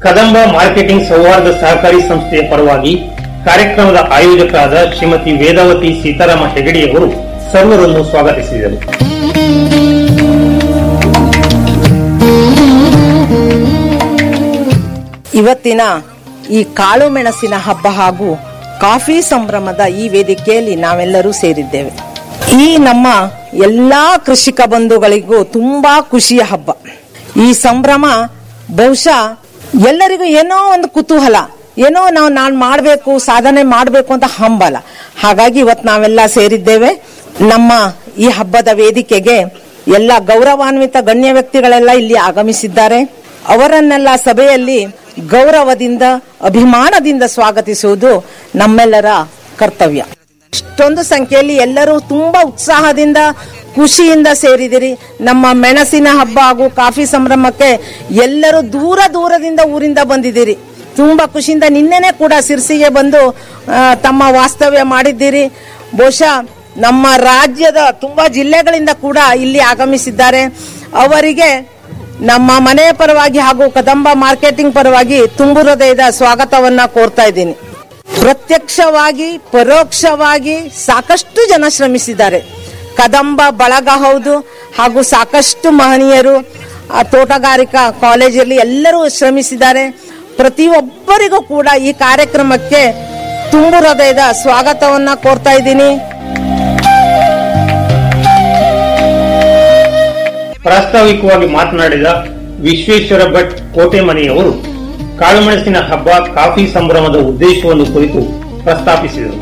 Kadamba marketing ಸೌಹಾರ್ದ ಸಹಕಾರಿ ಸಂಸ್ಥೆಯ ಪರವಾಗಿ ಕಾರ್ಯಕ್ರಮದ ಆಯೋಜಕರಾದ ಶ್ರೀಮತಿ ವೇದಾವತಿ ಸೀತಾರಾಮ ಹೆಗಡೆಯವರು ಸರ್ವರನ್ನು ಸ್ವಾಗತಿಸಿದರು ಇವತ್ತಿನ ಈ ಕಾಳು ಮೆಣಸಿನ ಹಬ್ಬ ಹಾಗೂ ಕಾಫಿ ಸಂಭ್ರಮದ ಈ ವೇದಿಕೆಯಲ್ಲಿ ನಾವೆಲ್ಲರೂ ಸೇರಿದ್ದೇವೆ ಈ ನಮ್ಮ ಎಲ್ಲಾ ಕೃಷಿಕ ಬಂಧುಗಳಿಗೂ ತುಂಬಾ ಖುಷಿಯ ಹಬ್ಬ ಈ ಸಂಭ್ರಮ ಬಹುಶಃ ಎಲ್ಲರಿಗೂ ಏನೋ ಒಂದು ಕುತೂಹಲ ಏನೋ ನಾವು ನಾನ್ ಮಾಡಬೇಕು ಸಾಧನೆ ಮಾಡಬೇಕು ಅಂತ ಹಂಬಲ ಹಾಗಾಗಿ ಇವತ್ತು ನಾವೆಲ್ಲ ಸೇರಿದ್ದೇವೆ ನಮ್ಮ ಈ ಹಬ್ಬದ ವೇದಿಕೆಗೆ ಎಲ್ಲ ಗೌರವಾನ್ವಿತ ಗಣ್ಯ ವ್ಯಕ್ತಿಗಳೆಲ್ಲ ಇಲ್ಲಿ ಆಗಮಿಸಿದ್ದಾರೆ ಅವರನ್ನೆಲ್ಲ ಸಭೆಯಲ್ಲಿ ಗೌರವದಿಂದ ಅಭಿಮಾನದಿಂದ ಸ್ವಾಗತಿಸುವುದು ನಮ್ಮೆಲ್ಲರ ಕರ್ತವ್ಯ ಇಷ್ಟೊಂದು ಸಂಖ್ಯೆಯಲ್ಲಿ ಎಲ್ಲರೂ ತುಂಬಾ ಉತ್ಸಾಹದಿಂದ ಖುಷಿಯಿಂದ ಸೇರಿದಿರಿ ನಮ್ಮ ಮೆಣಸಿನ ಹಬ್ಬ ಹಾಗೂ ಕಾಫಿ ಸಂಭ್ರಮಕ್ಕೆ ಎಲ್ಲರೂ ದೂರ ದೂರದಿಂದ ಊರಿಂದ ಬಂದಿದ್ದೀರಿ ತುಂಬಾ ಖುಷಿಯಿಂದ ನಿನ್ನೆನೆ ಕೂಡ ಸಿರ್ಸಿಗೆ ಬಂದು ಆ, ತಮ್ಮ ವಾಸ್ತವ್ಯ ಮಾಡಿದ್ದೀರಿ ಬಹುಶಃ ನಮ್ಮ ರಾಜ್ಯದ ತುಂಬಾ ಜಿಲ್ಲೆಗಳಿಂದ ಕೂಡ ಇಲ್ಲಿ ಆಗಮಿಸಿದ್ದಾರೆ ಅವರಿಗೆ ನಮ್ಮ ಮನೆಯ ಪರವಾಗಿ ಹಾಗೂ ಕದಂಬ ಮಾರ್ಕೆಟಿಂಗ್ ಪರವಾಗಿ ತುಂಬು ಹೃದಯದ ಸ್ವಾಗತವನ್ನ ಕೋರ್ತಾ ಇದ್ದೀನಿ ಪ್ರತ್ಯಕ್ಷವಾಗಿ ಪರೋಕ್ಷವಾಗಿ ಸಾಕಷ್ಟು ಜನ ಶ್ರಮಿಸಿದ್ದಾರೆ ಕದಂಬ ಬಳಗ ಹೌದು ಹಾಗೂ ಸಾಕಷ್ಟು ಮಹನೀಯರು ಆ ತೋಟಗಾರಿಕಾ ಕಾಲೇಜಲ್ಲಿ ಎಲ್ಲರೂ ಶ್ರಮಿಸಿದ್ದಾರೆ ಪ್ರತಿಯೊಬ್ಬರಿಗೂ ಕೂಡ ಈ ಕಾರ್ಯಕ್ರಮಕ್ಕೆ ತುಂಬು ಹೃದಯದ ಸ್ವಾಗತವನ್ನ ಕೋರ್ತಾ ಇದ್ದೀನಿ ಪ್ರಾಸ್ತಾವಿಕವಾಗಿ ಮಾತನಾಡಿದ ವಿಶ್ವೇಶ್ವರ ಭಟ್ ಕೋಟೆಮನೆಯವರು ಕಾಳುಮೆಣಸಿನ ಹಬ್ಬ ಕಾಫಿ ಸಂಭ್ರಮದ ಉದ್ದೇಶವನ್ನು ಕುರಿತು ಪ್ರಸ್ತಾಪಿಸಿದರು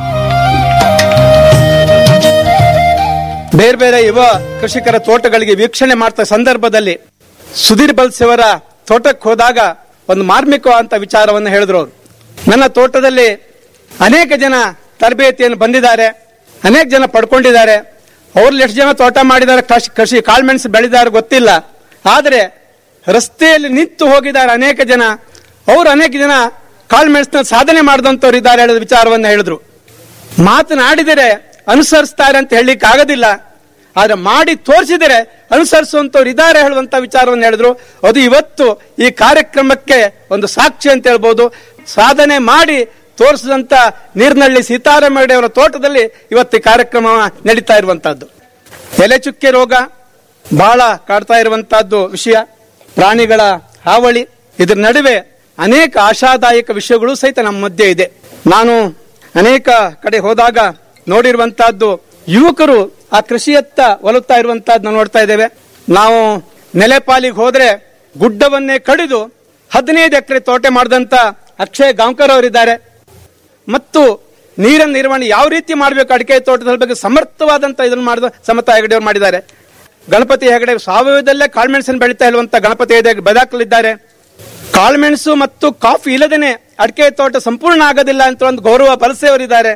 ಬೇರೆ ಬೇರೆ ಯುವ ಕೃಷಿಕರ ತೋಟಗಳಿಗೆ ವೀಕ್ಷಣೆ ಮಾಡ್ತಾ ಸಂದರ್ಭದಲ್ಲಿ ಸುಧೀರ್ ಬಲ್ಸೆವರ ತೋಟಕ್ಕೆ ಹೋದಾಗ ಒಂದು ಮಾರ್ಮಿಕ ಅಂತ ವಿಚಾರವನ್ನು ಹೇಳಿದ್ರು ಅವರು ನನ್ನ ತೋಟದಲ್ಲಿ ಅನೇಕ ಜನ ತರಬೇತಿಯನ್ನು ಬಂದಿದ್ದಾರೆ ಅನೇಕ ಜನ ಪಡ್ಕೊಂಡಿದ್ದಾರೆ ಅವ್ರಲ್ಲಿ ಎಷ್ಟು ಜನ ತೋಟ ಮಾಡಿದ್ದಾರೆ ಕೃಷಿ ಕೃಷಿ ಕಾಳ್ಮೆಣಸು ಬೆಳೆದಿದ್ದಾರೆ ಗೊತ್ತಿಲ್ಲ ಆದರೆ ರಸ್ತೆಯಲ್ಲಿ ನಿಂತು ಹೋಗಿದ್ದಾರೆ ಅನೇಕ ಜನ ಅವರು ಅನೇಕ ಜನ ಕಾಳ್ಮೆಣಸಿನ ಸಾಧನೆ ಮಾಡಿದಂಥವ್ರು ಇದ್ದಾರೆ ಹೇಳಿದ ವಿಚಾರವನ್ನು ಹೇಳಿದ್ರು ಮಾತನಾಡಿದರೆ ಅನುಸರಿಸ್ತಾರೆ ಅಂತ ಹೇಳಲಿಕ್ಕೆ ಆಗೋದಿಲ್ಲ ಆದ್ರೆ ಮಾಡಿ ತೋರಿಸಿದರೆ ಅನುಸರಿಸುವಂತವ್ರು ಇದ್ದಾರೆ ಹೇಳುವಂತ ವಿಚಾರವನ್ನು ಹೇಳಿದ್ರು ಅದು ಇವತ್ತು ಈ ಕಾರ್ಯಕ್ರಮಕ್ಕೆ ಒಂದು ಸಾಕ್ಷಿ ಅಂತ ಹೇಳ್ಬೋದು ಸಾಧನೆ ಮಾಡಿ ತೋರಿಸಿದಂತ ನೀರ್ನಳ್ಳಿ ಸೀತಾರಾಮಯ್ಯ ಅವರ ತೋಟದಲ್ಲಿ ಇವತ್ತು ಈ ಕಾರ್ಯಕ್ರಮ ನಡೀತಾ ಇರುವಂತಹದ್ದು ಎಲೆ ಚುಕ್ಕೆ ರೋಗ ಬಹಳ ಕಾಡ್ತಾ ಇರುವಂತಹದ್ದು ವಿಷಯ ಪ್ರಾಣಿಗಳ ಹಾವಳಿ ಇದರ ನಡುವೆ ಅನೇಕ ಆಶಾದಾಯಕ ವಿಷಯಗಳು ಸಹಿತ ನಮ್ಮ ಮಧ್ಯೆ ಇದೆ ನಾನು ಅನೇಕ ಕಡೆ ಹೋದಾಗ ನೋಡಿರುವಂತಹದ್ದು ಯುವಕರು ಆ ಕೃಷಿಯತ್ತ ಒಲುತ್ತಾ ಇರುವಂತಹದ್ದು ನಾವು ನೋಡ್ತಾ ಇದ್ದೇವೆ ನಾವು ನೆಲೆಪಾಲಿಗೆ ಹೋದ್ರೆ ಗುಡ್ಡವನ್ನೇ ಕಡಿದು ಹದಿನೈದು ಎಕರೆ ತೋಟ ಮಾಡಿದಂತ ಅಕ್ಷಯ್ ಗಾಂವ್ಕರ್ ಅವರಿದ್ದಾರೆ ಮತ್ತು ನೀರಿನ ನಿರ್ವಹಣೆ ಯಾವ ರೀತಿ ಮಾಡಬೇಕು ಅಡಿಕೆ ತೋಟದ ಬಗ್ಗೆ ಸಮರ್ಥವಾದಂತ ಇದನ್ನು ಮಾಡಿದ ಸಮತ ಹೆಗಡೆ ಅವರು ಮಾಡಿದ್ದಾರೆ ಗಣಪತಿ ಹೆಗಡೆ ಸಾವಯವದಲ್ಲೇ ಕಾಳ್ಮೆಣಸನ್ನು ಬೆಳೀತಾ ಇರುವಂತ ಗಣಪತಿ ಹೆಗಡೆ ಬದಾಕಲಿದ್ದಾರೆ ಕಾಳ್ಮೆಣಸು ಮತ್ತು ಕಾಫಿ ಇಲ್ಲದೇನೆ ಅಡಿಕೆ ತೋಟ ಸಂಪೂರ್ಣ ಆಗೋದಿಲ್ಲ ಅಂತ ಒಂದು ಗೌರವ ಬಲಸೆಯವರಿದ್ದಾರೆ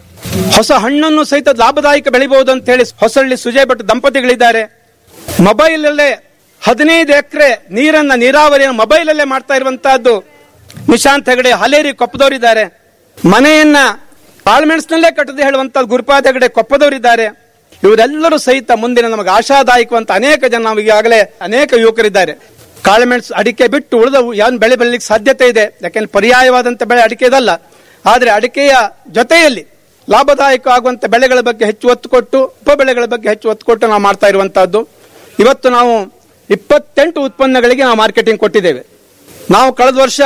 ಹೊಸ ಹಣ್ಣನ್ನು ಸಹಿತ ಲಾಭದಾಯಕ ಬೆಳಿಬಹುದು ಅಂತ ಹೇಳಿ ಹೊಸಳ್ಳಿ ಸುಜಯ್ ಭಟ್ ದಂಪತಿಗಳಿದ್ದಾರೆ ಮೊಬೈಲ್ ಅಲ್ಲೇ ಹದಿನೈದು ಎಕರೆ ನೀರನ್ನ ನೀರಾವರಿಯನ್ನು ಮೊಬೈಲ್ ಅಲ್ಲೇ ಮಾಡ್ತಾ ಇರುವಂತಹದ್ದು ನಿಶಾಂತ್ ಹೆಗಡೆ ಹಲೇರಿ ಕೊಪ್ಪದವರಿದ್ದಾರೆ ಮನೆಯನ್ನ ಕಾಳ್ಮೆಣಸಿನಲ್ಲೇ ಕಟ್ಟದೆ ಹೇಳುವಂತ ಗುರುಪಾದ ಹೆಗಡೆ ಕೊಪ್ಪದವರಿದ್ದಾರೆ ಇವರೆಲ್ಲರೂ ಸಹಿತ ಮುಂದಿನ ನಮಗೆ ಆಶಾದಾಯಕವಂತ ಅನೇಕ ಜನ ನಾವು ಈಗಾಗಲೇ ಅನೇಕ ಯುವಕರಿದ್ದಾರೆ ಕಾಳುಮೆಣಸು ಅಡಿಕೆ ಬಿಟ್ಟು ಉಳಿದವು ಏನು ಬೆಳೆ ಬೆಳಲಿಕ್ಕೆ ಸಾಧ್ಯತೆ ಇದೆ ಯಾಕೆಂದ್ರೆ ಪರ್ಯಾಯವಾದಂತ ಬೆಳೆ ಅಡಿಕೆ ಇದಲ್ಲ ಆದ್ರೆ ಅಡಿಕೆಯ ಜೊತೆಯಲ್ಲಿ ಲಾಭದಾಯಕ ಆಗುವಂತ ಬೆಳೆಗಳ ಬಗ್ಗೆ ಹೆಚ್ಚು ಒತ್ತು ಕೊಟ್ಟು ಉಪ ಬೆಳೆಗಳ ಬಗ್ಗೆ ಹೆಚ್ಚು ಒತ್ತು ಕೊಟ್ಟು ನಾವು ಮಾಡ್ತಾ ಇರುವಂತಹದ್ದು ಇವತ್ತು ನಾವು ಇಪ್ಪತ್ತೆಂಟು ಉತ್ಪನ್ನಗಳಿಗೆ ನಾವು ಮಾರ್ಕೆಟಿಂಗ್ ಕೊಟ್ಟಿದ್ದೇವೆ ನಾವು ಕಳೆದ ವರ್ಷ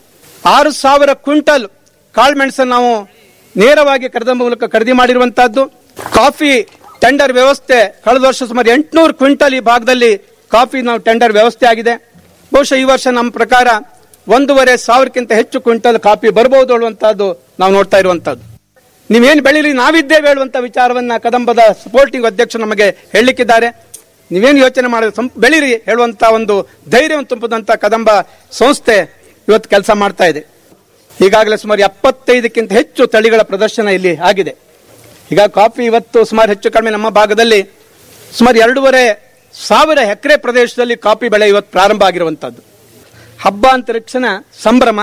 ಆರು ಸಾವಿರ ಕ್ವಿಂಟಲ್ ಕಾಳುಮೆಣಸನ್ನು ನಾವು ನೇರವಾಗಿ ಕರೆದ ಮೂಲಕ ಖರೀದಿ ಮಾಡಿರುವಂತಹದ್ದು ಕಾಫಿ ಟೆಂಡರ್ ವ್ಯವಸ್ಥೆ ಕಳೆದ ವರ್ಷ ಸುಮಾರು ಎಂಟುನೂರು ಕ್ವಿಂಟಲ್ ಈ ಭಾಗದಲ್ಲಿ ಕಾಫಿ ನಾವು ಟೆಂಡರ್ ವ್ಯವಸ್ಥೆ ಆಗಿದೆ ಬಹುಶಃ ಈ ವರ್ಷ ನಮ್ಮ ಪ್ರಕಾರ ಒಂದೂವರೆ ಸಾವಿರಕ್ಕಿಂತ ಹೆಚ್ಚು ಕ್ವಿಂಟಲ್ ಕಾಫಿ ಬರಬಹುದು ಹೇಳುವಂತಹದ್ದು ನಾವು ನೋಡ್ತಾ ಇರುವಂತಹದ್ದು ನೀವೇನು ಬೆಳೀರಿ ನಾವಿದ್ದೇವೆ ಹೇಳುವಂತ ವಿಚಾರವನ್ನ ಕದಂಬದ ಸಪೋರ್ಟಿಂಗ್ ಅಧ್ಯಕ್ಷರು ನಮಗೆ ಹೇಳಲಿಕ್ಕಿದ್ದಾರೆ ನೀವೇನು ಯೋಚನೆ ಮಾಡಿದ್ರೆ ಸಂಪ್ ಬೆಳೀರಿ ಹೇಳುವಂತ ಒಂದು ಧೈರ್ಯವನ್ನು ತುಂಬುದಂತ ಕದಂಬ ಸಂಸ್ಥೆ ಇವತ್ತು ಕೆಲಸ ಮಾಡ್ತಾ ಇದೆ ಈಗಾಗಲೇ ಸುಮಾರು ಎಪ್ಪತ್ತೈದಕ್ಕಿಂತ ಹೆಚ್ಚು ತಳಿಗಳ ಪ್ರದರ್ಶನ ಇಲ್ಲಿ ಆಗಿದೆ ಈಗ ಕಾಫಿ ಇವತ್ತು ಸುಮಾರು ಹೆಚ್ಚು ಕಡಿಮೆ ನಮ್ಮ ಭಾಗದಲ್ಲಿ ಸುಮಾರು ಎರಡೂವರೆ ಸಾವಿರ ಎಕರೆ ಪ್ರದೇಶದಲ್ಲಿ ಕಾಫಿ ಬೆಳೆ ಇವತ್ತು ಪ್ರಾರಂಭ ಆಗಿರುವಂತದ್ದು ಹಬ್ಬ ಅಂತರಿಕ್ಷಣ ಸಂಭ್ರಮ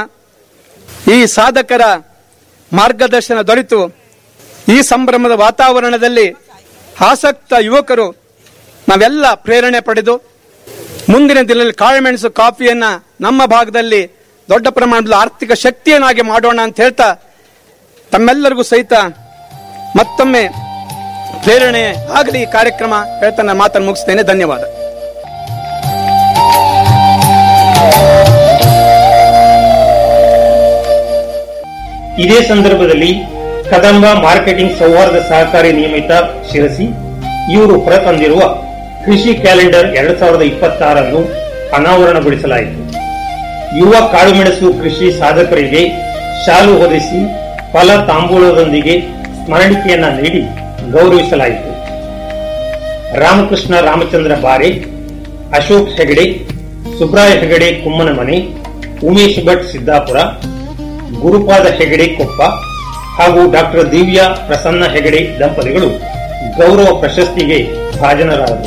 ಈ ಸಾಧಕರ ಮಾರ್ಗದರ್ಶನ ದೊರೆತು ಈ ಸಂಭ್ರಮದ ವಾತಾವರಣದಲ್ಲಿ ಆಸಕ್ತ ಯುವಕರು ನಾವೆಲ್ಲ ಪ್ರೇರಣೆ ಪಡೆದು ಮುಂದಿನ ದಿನದಲ್ಲಿ ಕಾಳುಮೆಣಸು ಕಾಫಿಯನ್ನ ನಮ್ಮ ಭಾಗದಲ್ಲಿ ದೊಡ್ಡ ಪ್ರಮಾಣದ ಆರ್ಥಿಕ ಶಕ್ತಿಯನ್ನಾಗಿ ಮಾಡೋಣ ಅಂತ ಹೇಳ್ತಾ ತಮ್ಮೆಲ್ಲರಿಗೂ ಸಹಿತ ಮತ್ತೊಮ್ಮೆ ಪ್ರೇರಣೆ ಆಗಲಿ ಈ ಕಾರ್ಯಕ್ರಮ ಹೇಳ್ತಾ ನಾನು ಮಾತನ್ನು ಮುಗಿಸ್ತೇನೆ ಧನ್ಯವಾದ ಇದೇ ಸಂದರ್ಭದಲ್ಲಿ ಕದಂಬ ಮಾರ್ಕೆಟಿಂಗ್ ಸೌಹಾರ್ದ ಸಹಕಾರಿ ನಿಯಮಿತ ಶಿರಸಿ ಇವರು ಹೊರತಂದಿರುವ ಕೃಷಿ ಕ್ಯಾಲೆಂಡರ್ ಎರಡ್ ಸಾವಿರದ ಇಪ್ಪತ್ತಾರನ್ನು ಅನಾವರಣಗೊಳಿಸಲಾಯಿತು ಯುವ ಕಾಳುಮೆಣಸು ಕೃಷಿ ಸಾಧಕರಿಗೆ ಶಾಲು ಹೊದಿಸಿ ಫಲ ತಾಂಬೂಲದೊಂದಿಗೆ ಸ್ಮರಣಿಕೆಯನ್ನ ನೀಡಿ ಗೌರವಿಸಲಾಯಿತು ರಾಮಕೃಷ್ಣ ರಾಮಚಂದ್ರ ಬಾರೆ ಅಶೋಕ್ ಹೆಗಡೆ ಸುಬ್ರಾಯ ಹೆಗಡೆ ಕುಮ್ಮನಮನೆ ಉಮೇಶ್ ಭಟ್ ಸಿದ್ದಾಪುರ ಗುರುಪಾದ ಹೆಗಡೆ ಕೊಪ್ಪ ಹಾಗೂ ಡಾಕ್ಟರ್ ದಿವ್ಯಾ ಪ್ರಸನ್ನ ಹೆಗಡೆ ದಂಪತಿಗಳು ಗೌರವ ಪ್ರಶಸ್ತಿಗೆ ಭಾಜನರಾದರು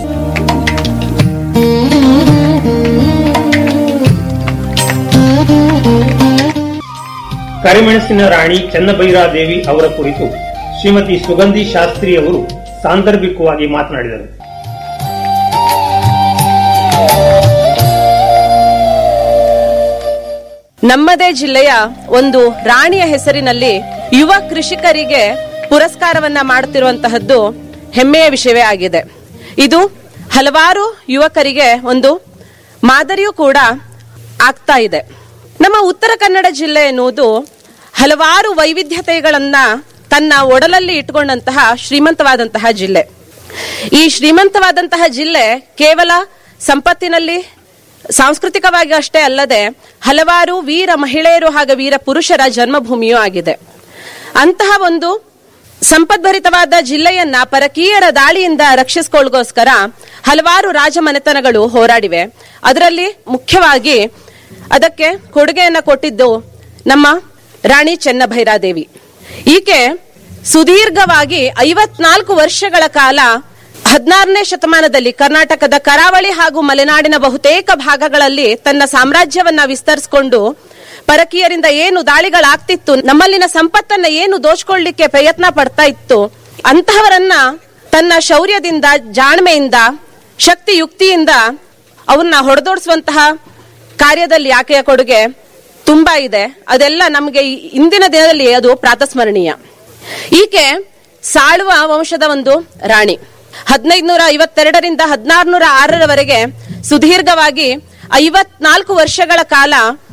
ಕರಿಮೆಣಸಿನ ರಾಣಿ ಚನ್ನಭೈರಾದೇವಿ ಅವರ ಕುರಿತು ಶ್ರೀಮತಿ ಸುಗಂಧಿ ಶಾಸ್ತ್ರಿ ಅವರು ಸಾಂದರ್ಭಿಕವಾಗಿ ಮಾತನಾಡಿದರು ನಮ್ಮದೇ ಜಿಲ್ಲೆಯ ಒಂದು ರಾಣಿಯ ಹೆಸರಿನಲ್ಲಿ ಯುವ ಕೃಷಿಕರಿಗೆ ಪುರಸ್ಕಾರವನ್ನ ಮಾಡುತ್ತಿರುವಂತಹದ್ದು ಹೆಮ್ಮೆಯ ವಿಷಯವೇ ಆಗಿದೆ ಇದು ಹಲವಾರು ಯುವಕರಿಗೆ ಒಂದು ಮಾದರಿಯೂ ಕೂಡ ಆಗ್ತಾ ಇದೆ ನಮ್ಮ ಉತ್ತರ ಕನ್ನಡ ಜಿಲ್ಲೆ ಎನ್ನುವುದು ಹಲವಾರು ವೈವಿಧ್ಯತೆಗಳನ್ನ ತನ್ನ ಒಡಲಲ್ಲಿ ಇಟ್ಟುಕೊಂಡಂತಹ ಶ್ರೀಮಂತವಾದಂತಹ ಜಿಲ್ಲೆ ಈ ಶ್ರೀಮಂತವಾದಂತಹ ಜಿಲ್ಲೆ ಕೇವಲ ಸಂಪತ್ತಿನಲ್ಲಿ ಸಾಂಸ್ಕೃತಿಕವಾಗಿ ಅಷ್ಟೇ ಅಲ್ಲದೆ ಹಲವಾರು ವೀರ ಮಹಿಳೆಯರು ಹಾಗೂ ವೀರ ಪುರುಷರ ಜನ್ಮಭೂಮಿಯೂ ಆಗಿದೆ ಅಂತಹ ಒಂದು ಸಂಪದ್ಭರಿತವಾದ ಜಿಲ್ಲೆಯನ್ನ ಪರಕೀಯರ ದಾಳಿಯಿಂದ ರಕ್ಷಿಸಿಕೊಳ್ಳಗೋಸ್ಕರ ಹಲವಾರು ರಾಜಮನೆತನಗಳು ಹೋರಾಡಿವೆ ಅದರಲ್ಲಿ ಮುಖ್ಯವಾಗಿ ಅದಕ್ಕೆ ಕೊಡುಗೆಯನ್ನ ಕೊಟ್ಟಿದ್ದು ನಮ್ಮ ರಾಣಿ ಚೆನ್ನಭೈರಾದೇವಿ ಈಕೆ ಸುದೀರ್ಘವಾಗಿ ಐವತ್ನಾಲ್ಕು ವರ್ಷಗಳ ಕಾಲ ಹದಿನಾರನೇ ಶತಮಾನದಲ್ಲಿ ಕರ್ನಾಟಕದ ಕರಾವಳಿ ಹಾಗೂ ಮಲೆನಾಡಿನ ಬಹುತೇಕ ಭಾಗಗಳಲ್ಲಿ ತನ್ನ ಸಾಮ್ರಾಜ್ಯವನ್ನ ವಿಸ್ತರಿಸಿಕೊಂಡು ಪರಕೀಯರಿಂದ ಏನು ದಾಳಿಗಳಾಗ್ತಿತ್ತು ನಮ್ಮಲ್ಲಿನ ಸಂಪತ್ತನ್ನ ಏನು ದೋಚ್ಕೊಳ್ಳಿಕ್ಕೆ ಪ್ರಯತ್ನ ಪಡ್ತಾ ಇತ್ತು ಅಂತಹವರನ್ನ ತನ್ನ ಶೌರ್ಯದಿಂದ ಜಾಣ್ಮೆಯಿಂದ ಶಕ್ತಿ ಯುಕ್ತಿಯಿಂದ ಅವನ್ನ ಹೊಡೆದೋಡಿಸುವಂತಹ ಕಾರ್ಯದಲ್ಲಿ ಆಕೆಯ ಕೊಡುಗೆ ತುಂಬಾ ಇದೆ ಅದೆಲ್ಲ ನಮಗೆ ಈ- ಇಂದಿನ ದಿನದಲ್ಲಿ ಅದು ಪ್ರಾತಸ್ಮರಣೀಯ ಈಕೆ ಸಾಳುವ ವಂಶದ ಒಂದು ರಾಣಿ ಹದಿನೈದುನೂರ ಐವತ್ತೆರಡರಿಂದ ಹದಿನಾರುನೂರ ಆರರವರೆಗೆ ಸುದೀರ್ಘವಾಗಿ ಐವತ್ನಾಲ್ಕು ವರ್ಷಗಳ ಕಾಲ